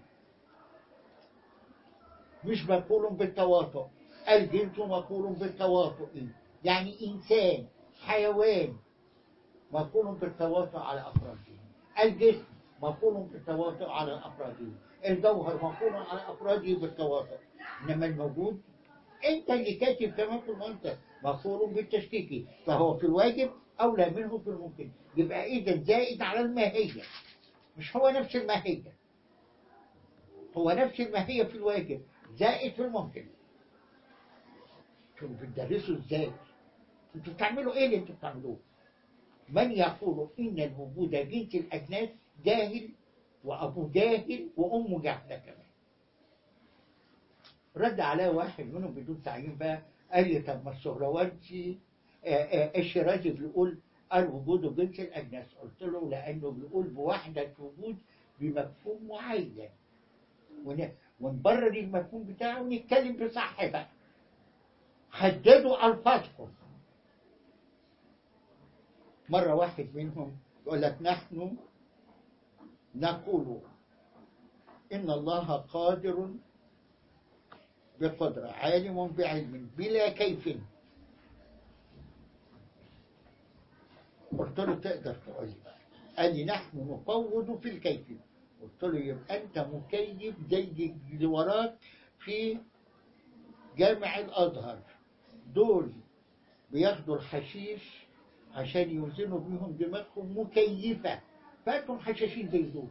مش مقول بالتواطؤ الجنس مقول بالتواطؤ يعني انسان حيوان مقول بالتواطؤ على افراده الجسم مقول بالتواطؤ على افراده الجوهر مقول على افراده بالتواطؤ انما الموجود انت اللي كاتب كمان في المنطق مقول بالتشكيك فهو في الواجب اولى منه في الممكن يبقى اذا زائد على الماهيه مش هو نفس الماهيه هو نفس الماهيه في الواجب زائد في الممكن انتوا بتدرسوا ازاي انتوا بتعملوا ايه اللي انتوا بتعملوه من يقول ان الوجود جنس الاجناس جاهل وابوه جاهل وامه جاهله كمان رد عليا واحد منهم بدون تعيين بقى قال لي طب ما السهروردي آه، آه، الشيرازي بيقول الوجود جنس الاجناس قلت له لانه بيقول بوحده وجود بمفهوم معين ون- ونبرر المفهوم بتاعه ونتكلم بصح بقى حددوا الفاظكم مرة واحد منهم يقول لك نحن نقول إن الله قادر بقدرة عالم بعلم بلا كيف قلت له تقدر تقول لي بقى قال لي نحن نفوض في الكيف قلت له يبقى أنت مكيف زي اللي وراك في جامع الأزهر دول بياخدوا الحشيش عشان يوزنوا بيهم دماغهم مكيفة فاتهم حشاشين زي دول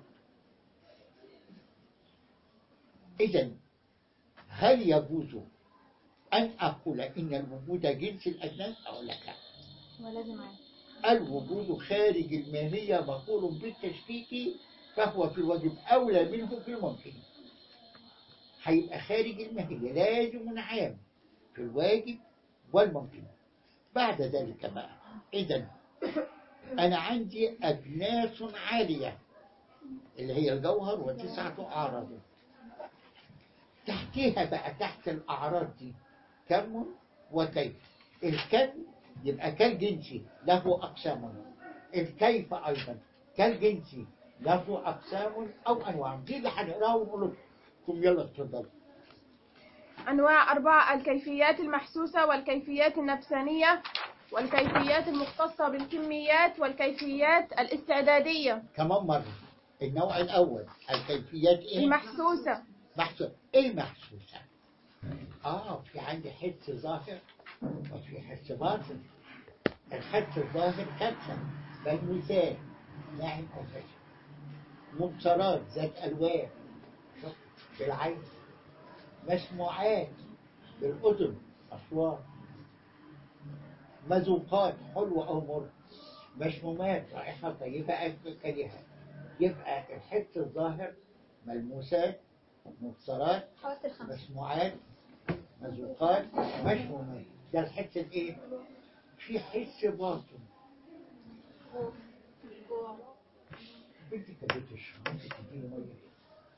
إذا هل يجوز أن أقول إن الوجود جنس الأجناس أو لك ولازم عام الوجود خارج الماهية مقول بالتشكيك فهو في الواجب أولى منه في الممكن هيبقى خارج الماهية لازم عام في الواجب والممكن بعد ذلك بقى إذا أنا عندي أجناس عالية اللي هي الجوهر وتسعة أعراض تحتيها بقى تحت الأعراض دي كم وكيف الكم يبقى كالجنسي له أقسام الكيف أيضا كالجنسي له أقسام أو أنواع دي اللي هنقراها ونقول لكم يلا اتفضلوا أنواع أربعة الكيفيات المحسوسة والكيفيات النفسانية والكيفيات المختصة بالكميات والكيفيات الاستعدادية كمان مرة النوع الأول الكيفيات إيه؟ المحسوسة محسوسة إيه محسوسة؟ آه في عندي حس ظاهر وفي حس باطن الحس الظاهر كبسة ملموسات ناعم أو خشن مبصرات ذات ألوان شوف بالعين مسموعات بالأذن أصوات مذوقات حلوة أو مر مشمومات رائحة طيبة أو كريهة يبقى الحس الظاهر ملموسات مبصرات حواس الخمس مسموعات مذوقات مشمومات ده الحس الايه؟ في حس باطن بنتي كانت بتشرب ممكن تديني ميه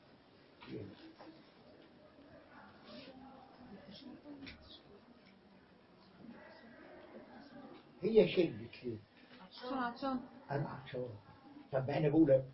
هي شربت ليه؟ عشان عشان انا عطشان طب ما انا بقول أهو.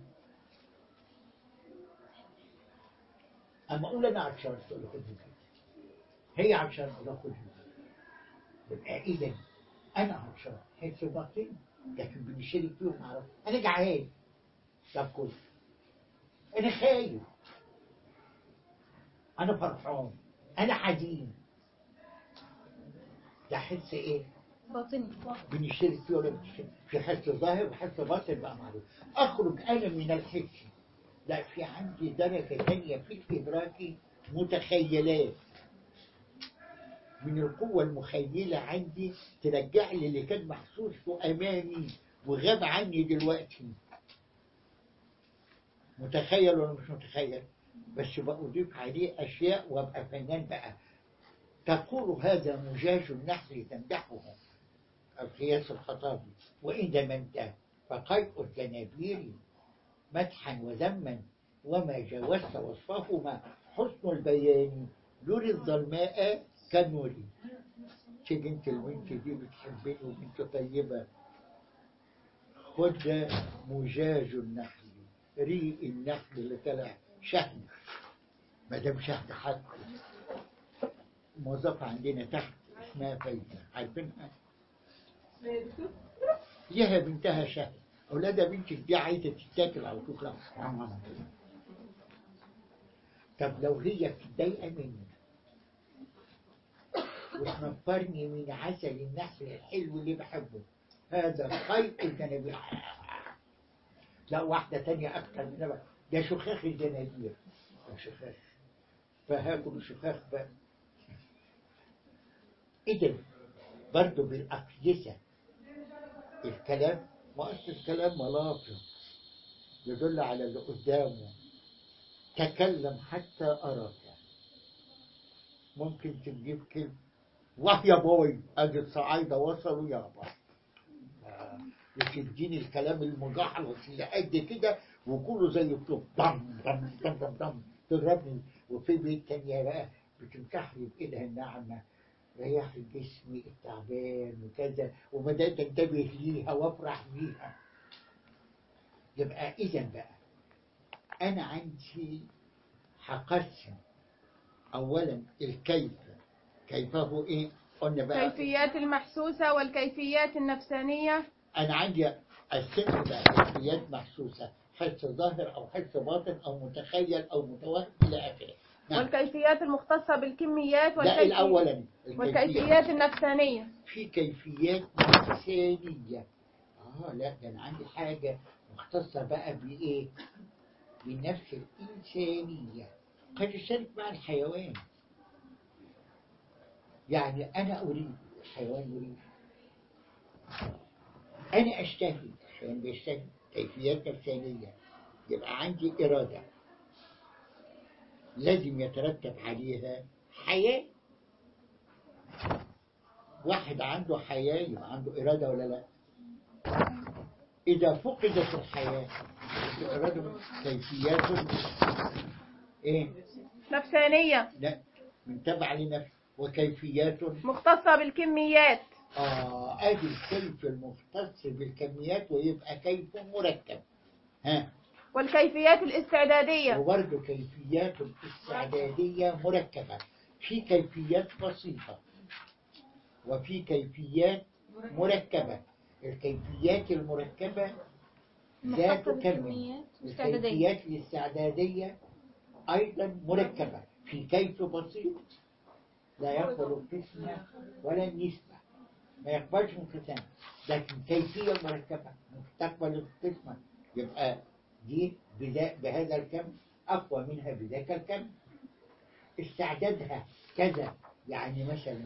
اما اقول انا عطشان تقول لي خد الزيت. هي عطشان اقول لها خد الزيت. يبقى اذا انا عطشان حس باطن لكن بنشارك فيهم معرفة انا جعان طب كل انا خايف انا فرحان انا حزين ده حس ايه؟ باطني بنشترك فيه ولا بنشترك في حس ظاهر وحس باطن بقى معروف اخرج انا من الحس لا في عندي درجة تانية في الإدراكي متخيلات من القوة المخيلة عندي ترجع لي اللي كان محسوس أمامي وغاب عني دلوقتي متخيل ولا مش متخيل بس بأضيف عليه أشياء وأبقى فنان بقى تقول هذا مجاج النحل تمدحه القياس الخطابي وإذا ما انتهى فقيء التنابير مدحا وذما وما جاوزت وصفهما حسن البيان نور الظلماء كالنور تيجي انت البنت دي بتحبني وبنت طيبة خد مجاج النحل ريق النحل اللي طلع شهد ما دام شهد حق موظفة عندنا تحت اسمها فايدة عارفينها؟ ليها بنتها شهد أولادها بنتك دي عايزة تتاكل على طول لا. طب لو هي متضايقة مني وتنفرني من عسل النحل الحلو اللي بحبه هذا خيط الجنابير لا واحدة تانية أكتر من ده ده شخاخ الجنابير ده شخاخ فهاكل شخاخ بقى إذا برضه بالأقيسة الكلام ما أصل الكلام ملافظ يدل على اللي قدامه تكلم حتى أراك ممكن تجيب كلمة واه يا بوي ادي الصعايدة وصلوا يابا آه، وتديني الكلام المجحلص اللي قد كده وكله زي الطوب ضم ضم ضم ضم ضم تضربني وفي بيت تانية بقى بتمسح لي بإيدها الناعمة ريح جسمي التعبان وكذا وبدأت انتبه ليها وافرح بيها يبقى إذا بقى أنا عندي هقسم أولا الكيف كيفه إيه؟ قلنا بقى كيفيات المحسوسة والكيفيات النفسانية أنا عندي السن بقى كيفيات محسوسة حس ظاهر أو حس باطن أو متخيل أو متوهم إلى آخره نعم. والكيفيات المختصة بالكميات ده والكيفي- الأولا والكيفيات النفسانية في كيفيات نفسانية اه لا ده انا عندي حاجة مختصة بقى بايه بالنفس الإنسانية قد يشترك مع الحيوان يعني أنا أريد الحيوان يريد أنا أشتهي الحيوان بيشتهي كيفيات نفسانية يبقى عندي إرادة لازم يترتب عليها حياة واحد عنده حياة يبقى عنده إرادة ولا لا إذا فقدت الحياة الإرادة كيفيات إيه نفسانية لا من تبع لنفسه وكيفيات مختصة بالكميات آه أدي الكيف المختص بالكميات ويبقى كيف مركب ها والكيفيات الاستعدادية وبرضه كيفيات استعدادية مركبة في كيفيات بسيطة وفي كيفيات مركبة الكيفيات المركبة ذات مختصة كلمة بالكميات واستعدادية. الكيفيات الاستعدادية أيضا مركبة في كيف بسيط لا يقبل القسمة ولا النسبة ما يقبلش انقسام لكن كيفية مركبة تقبل القسمة يبقى دي بذا- بهذا الكم أقوى منها بذاك الكم استعدادها كذا يعني مثلا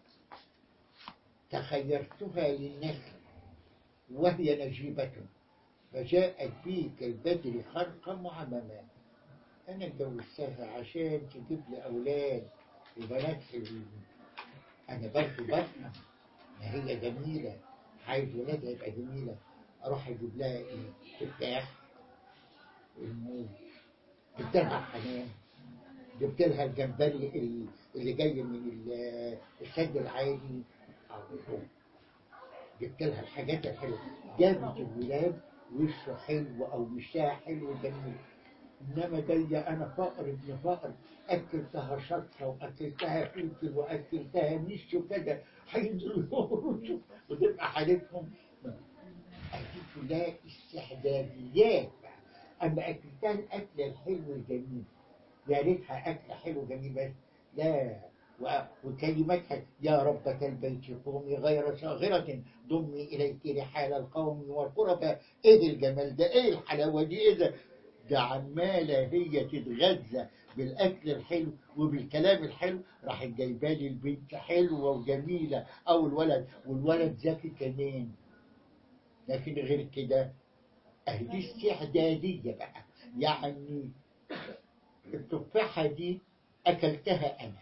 تخيرتها للنخل وهي نجيبة فجاءت بي كالبدر خرقا معمما أنا اتجوزتها عشان تجيب لي أولاد وبنات حلوين أنا برضه بفهم ما هي جميلة عايز ولادها يبقى جميلة أروح أجيب لها إيه؟ تفاح الموز جبت لها حنان جبت لها الجمبري ال- اللي جاي من ال- السد العالي أو جبت لها الحاجات الحلوة جابت الولاد وشه حلو أو وشها حلو جميل إنما جاية أنا فقر ابن فقر أكلتها شطة وأكلتها فلفل وأكلتها نش وكذا هينزلوا وتبقى حالتهم أكلت لها استعداديات أما أكلتها الأكل الحلو الجميل يا ريتها أكل حلو جميل بس لا و- وكلمتها يا ربة البيت قومي غير صاغرة ضمي إليك رحال القوم والقربى إيه الجمال ده إيه الحلاوة دي إيه ده ده عمالة هي تتغذى بالأكل الحلو وبالكلام الحلو راحت جايبالي البنت حلوة وجميلة أو الولد والولد ذكي كمان لكن غير كده أهي دي استعدادية بقى يعني التفاحة دي أكلتها أنا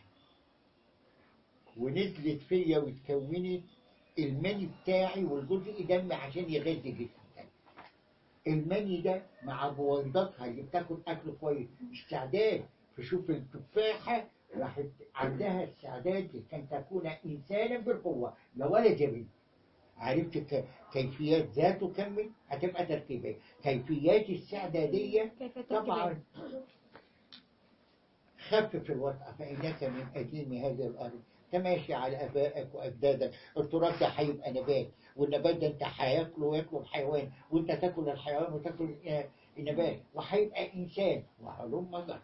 ونزلت فيا واتكونت المني بتاعي والجزء دمي عشان يغذي جسمي المني ده مع بويضاتها اللي بتاكل أكل كويس استعداد فشوف التفاحة راحت عندها استعداد كان تكون إنسانا بالقوة لا ولا جبل عرفت ك- كيفيات ذاته كمل هتبقى تركيبية كيفيات السعدادية كيف طبعا خفف الوطأ فإنك من أديم هذه الأرض تماشي على آبائك وأجدادك التراب ده هيبقى نبات والنبات ده أنت هياكله وياكله الحيوان وأنت تاكل الحيوان وتاكل آه، النبات وهيبقى إنسان وهلم جرا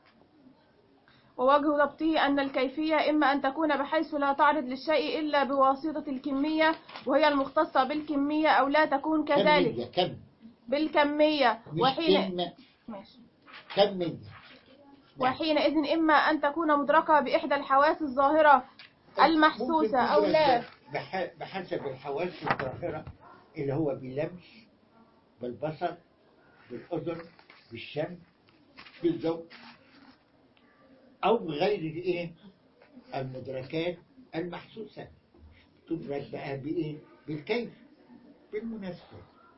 ووجه ضبطه أن الكيفية إما أن تكون بحيث لا تعرض للشيء إلا بواسطة الكمية وهي المختصة بالكمية أو لا تكون كذلك كم كم بالكمية مش وحين كم ماشي. كم من وحينئذ إما أن تكون مدركة بإحدى الحواس الظاهرة المحسوسة ممكن أو تدرك لا بح- بحسب الحواس الظاهرة اللي هو باللمس بالبصر بالأذن بالشم بالذوق أو بغير الإيه المدركات المحسوسة تدرك بقى بإيه بالكيف بالمناسبة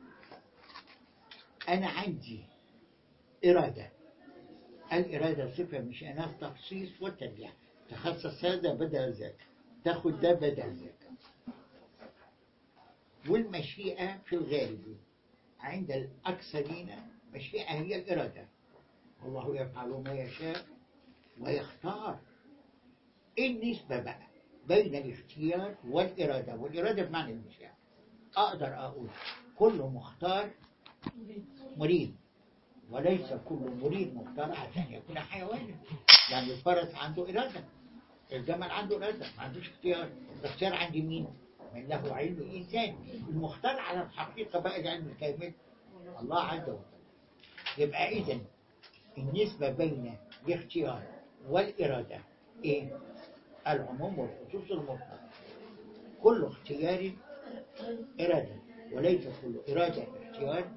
أنا عندي إرادة الإرادة صفة مش أنا تخصيص وترجيح تخصص هذا بدل ذاك تاخد ده بدل ذاك والمشيئة في الغالب عند الأكثرين مشيئة هي الإرادة الله يفعل ما يشاء ويختار إيه النسبة بقى بين الاختيار والإرادة والإرادة بمعنى المشيئة أقدر أقول كل مختار مريد وليس كل مريد مختار عشان يكون حيوانا يعني الفرس عنده إرادة الجمل عنده إرادة ما عندوش اختيار الاختيار عند مين؟ من له علم إنسان المختار على الحقيقة بقى العلم الكامل الله عز وجل يبقى إذا النسبة بين الاختيار والإرادة إيه؟ العموم والخصوص المطلق كل اختيار إرادة وليس كل إرادة اختيار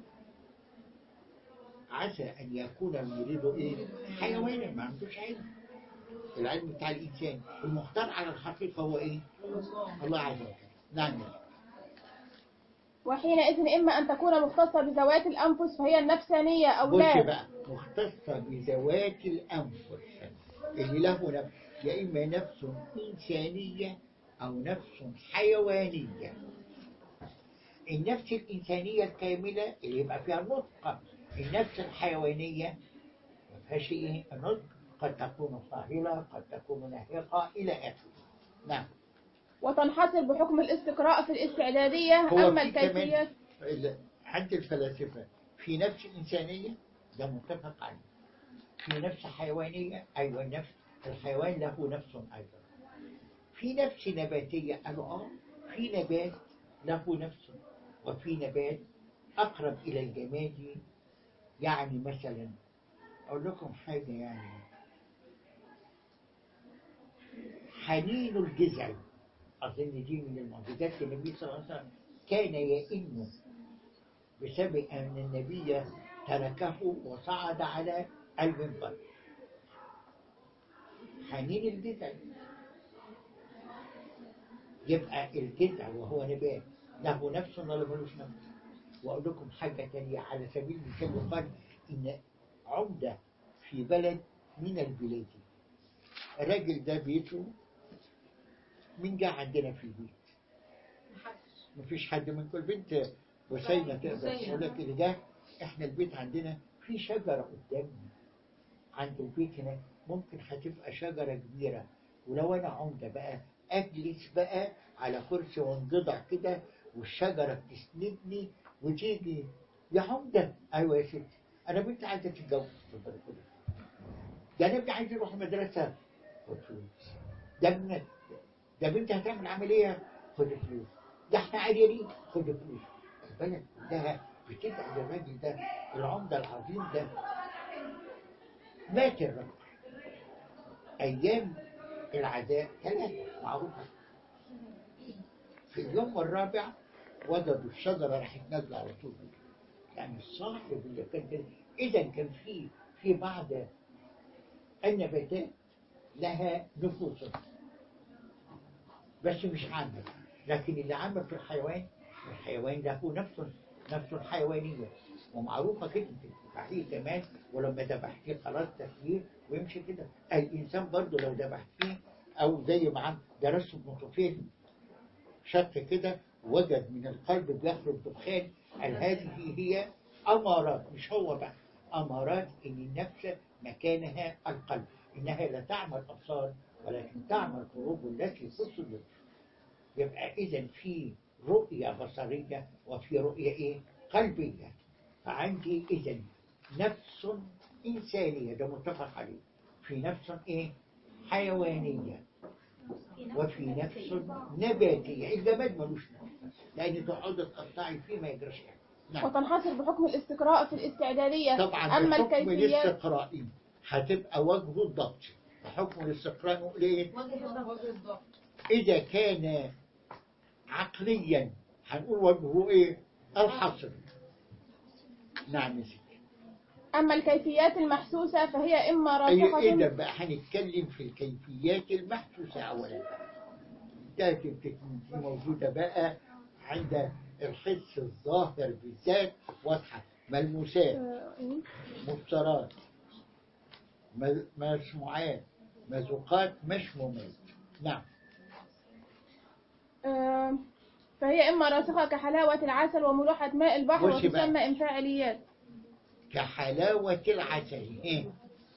عسى أن يكون المريد إيه؟ حيوانا ما عندوش علم العلم بتاع الإنسان المختار على الحقيقة هو إيه؟ الله عز وجل نعم وحينئذ إما أن تكون مختصة بذوات الأنفس فهي النفسانية أو بص لا بقى مختصة بذوات الأنفس اللي له نفس يا إما نفس إنسانية أو نفس حيوانية النفس الإنسانية الكاملة اللي يبقى فيها النطق النفس الحيوانية ما فيهاش إيه النطق قد تكون صاهرة قد تكون ناهقة إلى آخره نعم وتنحصر بحكم الاستقراء في الاستعدادية هو أما في كمان الكيفيات ال- عند الفلاسفة في نفس إنسانية ده متفق عليه في نفس حيوانية أيوة النفس الحيوان له نفس أيضا في نفس نباتية قالوا آه في نبات له نفس وفي نبات أقرب إلى الجماد يعني مثلا أقول لكم حاجة يعني حنين الجذع أظن دي من المعجزات النبي صلى الله عليه وسلم كان يئن بسبب أن النبي تركه وصعد على المنبر حنين الجذع يبقى الجذع وهو نبات له نفس ولا ملوش نفس وأقول لكم حاجة تانية على سبيل المثال يقال إن عمدة في بلد من البلاد الراجل ده بيته مين جه عندنا في البيت مفيش حد منكم البنت وسيلة تقدر تقول لك اللي جه احنا البيت عندنا في شجرة قدامنا عند البيت هنا ممكن هتبقى شجرة كبيرة ولو انا عمدة بقى اجلس بقى على كرسي وانجضع كده والشجرة بتسندني وتيجي يا عمدة ايوه يا ستي انا بنتي عايزة تتجوز اتفضل كده. ده انا ابني عايز يروح المدرسة خد فلوس ده ابن ده بنت هتعمل عمليه خد فلوس ده احنا عيانين خد فلوس البلد كلها بتدعي الراجل ده العمده العظيم ده مات الرجل ايام العزاء ثلاثه معروفه في اليوم الرابع وجدوا الشجره راحت نازله على طول يعني الصاحب اللي كان ده اذا كان في في بعض النباتات لها نفوس بس مش عامة لكن اللي عامة في الحيوان الحيوان له نفس نفس حيوانية ومعروفة كده انت تذبحيه كمان ولما ذبحتيه خلاص تسويه ويمشي كده الإنسان برضه لو ذبحتيه أو زي ما عم درست ابن طفيل شك كده وجد من القلب بيخرج دخان قال هذه هي أمارات مش هو بقى أمارات إن النفس مكانها القلب إنها لا تعمل أبصار ولكن تعمل قلوب التي في الصدور يبقى إذا في رؤية بصرية وفي رؤية إيه؟ قلبية فعندي إذا نفس إنسانية ده متفق عليه في نفس إيه؟ حيوانية وفي نفس نباتية الجماد ملوش نفس لأن تقعد تقطعي فيه ما يجراش حاجة نعم وتنحصر بحكم الاستقراء في الاستعدادية طبعا أما بحكم الكيفيات الاستقرائي هتبقى وجه الضبط بحكم الاستقراء نقول ايه وجه الضغط اذا كان عقليا هنقول وجهه ايه الحصر نعم يا سيدي أما الكيفيات المحسوسة فهي إما ايه ايه راسخة ده بقى هنتكلم في الكيفيات المحسوسة اولا ده تبقى دي موجودة بقى عند الحس الظاهر بالذات واضحة ملموسات مبصرات م- مسموعات مذوقات مشمومات نعم آه، فهي إما راسخة كحلاوة العسل وملوحة ماء البحر بصي بقى. وتسمى انفعاليات كحلاوة العسل ايه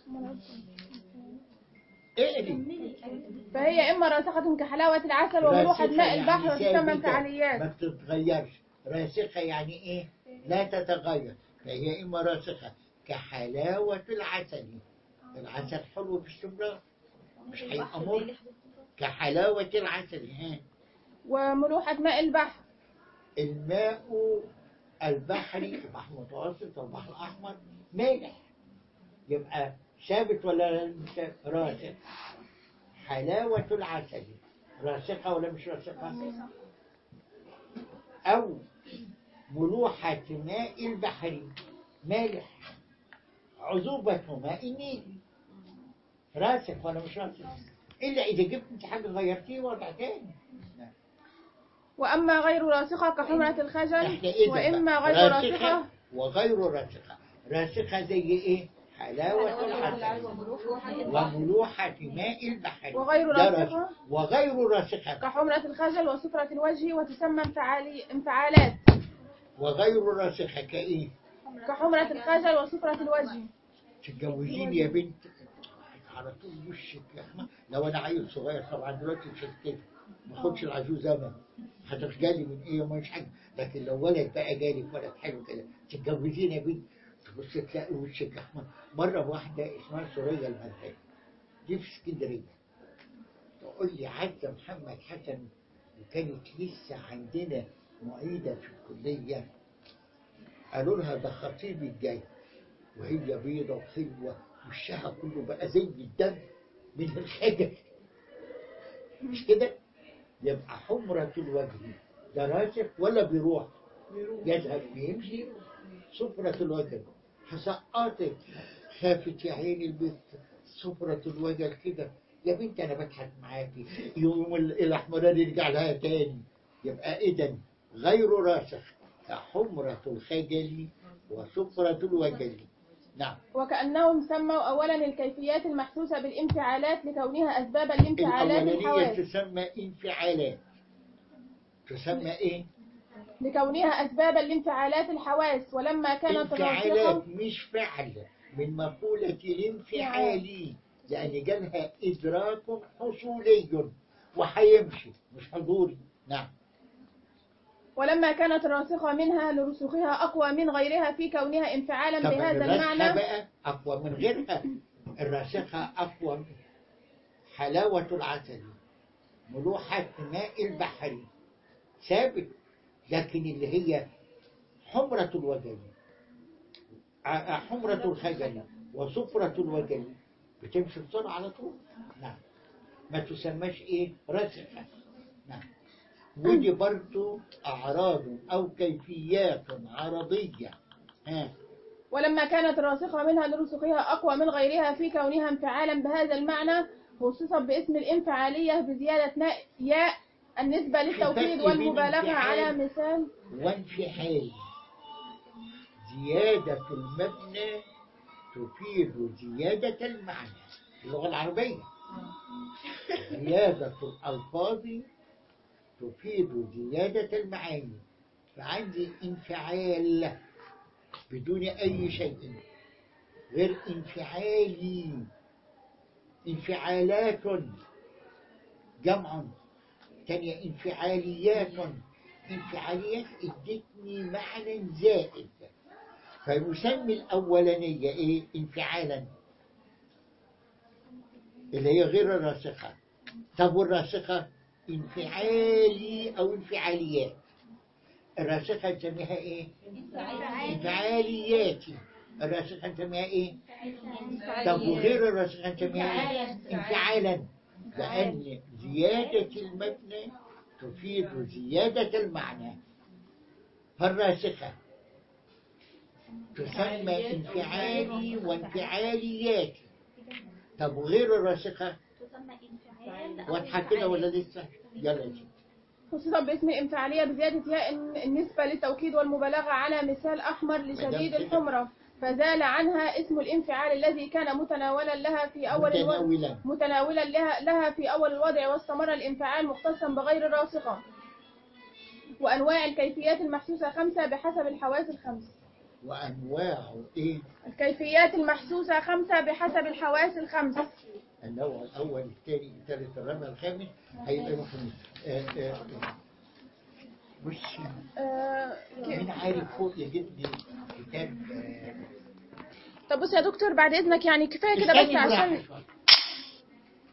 اقري فهي إما راسخة كحلاوة العسل وملوحة راسخة ماء يعني البحر وتسمى ثابتة، انفعاليات ما بتتغيرش راسخة يعني ايه لا تتغير فهي اما راسخة كحلاوة العسل العسل حلو باستمرار مش هيبقى مر كحلاوة العسل ها وملوحة ماء البحر الماء البحري البحر المتوسط والبحر الأحمر مالح يبقى ثابت ولا مش راسخ حلاوة العسل راسخة ولا مش راسخة أو ملوحة ماء البحر مالح عذوبة ماء النيل راسخ ولا مش راسخ إلا إذا جبت انت حاجة غيرتيه وضع تاني وأما غير راسخة كحمرة الخجل احنا ايه ده وإما بقى؟ غير راسخة راسخة وغير راسخة راسخة زي ايه حلاوة العسل وملوحة ماء البحر وغير ده راسخة. راسخ. وغير راسخة كحمرة الخجل وصفرة الوجه وتسمى انفعالي انفعالات وغير راسخة كايه كحمرة الخجل وصفرة الوجه تتجوزيني يا بنت على طول وشك يا احمد لو انا عيل صغير طبعا دلوقتي مش هتكتب ما اخدش العجوز انا هتخجلي من ايه ومش حاجه لكن لو ولد بقى جالك ولد حلو كده تتجوزيني يا بنت تبص تلاقي وشك يا احمد مره واحده اسمها سوريا الملحيه دي في اسكندريه تقول لي عزه محمد حسن وكانت لسه عندنا معيده في الكليه قالوا لها ده خطيبي الجاي وهي بيضة وحلوة وشها كله بقى زي الدم من الخجل مش كده؟ يبقى حمرة الوجه ده راسخ ولا بيروح؟ يذهب بيمشي صفرة الوجه هسقطك خافت يا عيني البنت صفرة الوجه كده يا بنت انا بضحك معاكي يوم ال- الاحمران يرجع لها تاني يبقى اذا غير راسخ كحمرة الخجل وصفرة الوجه نعم وكأنهم سموا أولا الكيفيات المحسوسة بالانفعالات لكونها أسباب الانفعالات الأولانية الحواس تسمى انفعالات تسمى ايه؟ لكونها أسباب الانفعالات الحواس ولما كانت انفعالات راسخة مش فعل من مقولة الانفعالي لأن جالها إدراك حصولي وهيمشي مش حضوري نعم ولما كانت راسخة منها لرسوخها أقوى من غيرها في كونها انفعالا طب بهذا الراسخة المعنى بقى أقوى من غيرها الراسخة أقوى من حلاوة العسل ملوحة ماء البحر ثابت لكن اللي هي حمرة الوجل ع- حمرة الخجل وصفرة الوجل بتمشي بسرعة على طول نعم ما تسماش ايه رسخة نعم ودي برضو أعراض أو كيفيات عرضية ها ولما كانت الراسخة منها لرسوخها أقوى من غيرها في كونها انفعالا بهذا المعنى خصصت باسم الانفعالية بزيادة ناء ياء النسبة للتوكيد الفرق بين والمبالغة انفعال على مثال وانفعال زيادة المبنى تفيد زيادة المعنى في اللغة العربية زيادة الألفاظ تفيد زيادة المعاني فعندي انفعال بدون أي شيء غير انفعالي انفعالات جمع تانية انفعاليات انفعاليات ادتني معنى زائد فيسمي الأولانية إيه؟ انفعالا اللي هي غير الراسخة طب والراسخة انفعالي أو انفعاليات الراسخة نسميها إيه؟ انفعالياتي الراسخة نسميها إيه؟ طب وغير الراسخة نسميها إيه؟ انفعالا لأن زيادة المبنى تفيد زيادة المعنى فالراسخة تسمى انفعالي وانفعالياتي طب وغير الراسخة تسمى انفعال واضحة كده ولا لسه؟ يلا يا سيدي. خصصت باسم الانفعالية بزيادة ياء النسبة للتوكيد والمبالغة على مثال أحمر لشديد كده. الحمرة فزال عنها اسم الانفعال الذي كان متناولا لها في أول الوضع متناولا متناولا لها, لها في أول الوضع واستمر الانفعال مختصا بغير الراسخة وأنواع الكيفيات المحسوسة خمسة بحسب الحواس الخمس وأنواع إيه؟ الكيفيات المحسوسة خمسة بحسب الحواس الخمس النوع الأول الثاني الثالث الرابع الخامس هيبقى مفهوم آه، آه، آه. بصي آه، مين عارف فوق يجيب لي كتاب آه، طب بص يا دكتور بعد إذنك يعني كفاية كده استني بس بالراحة عشان شوية.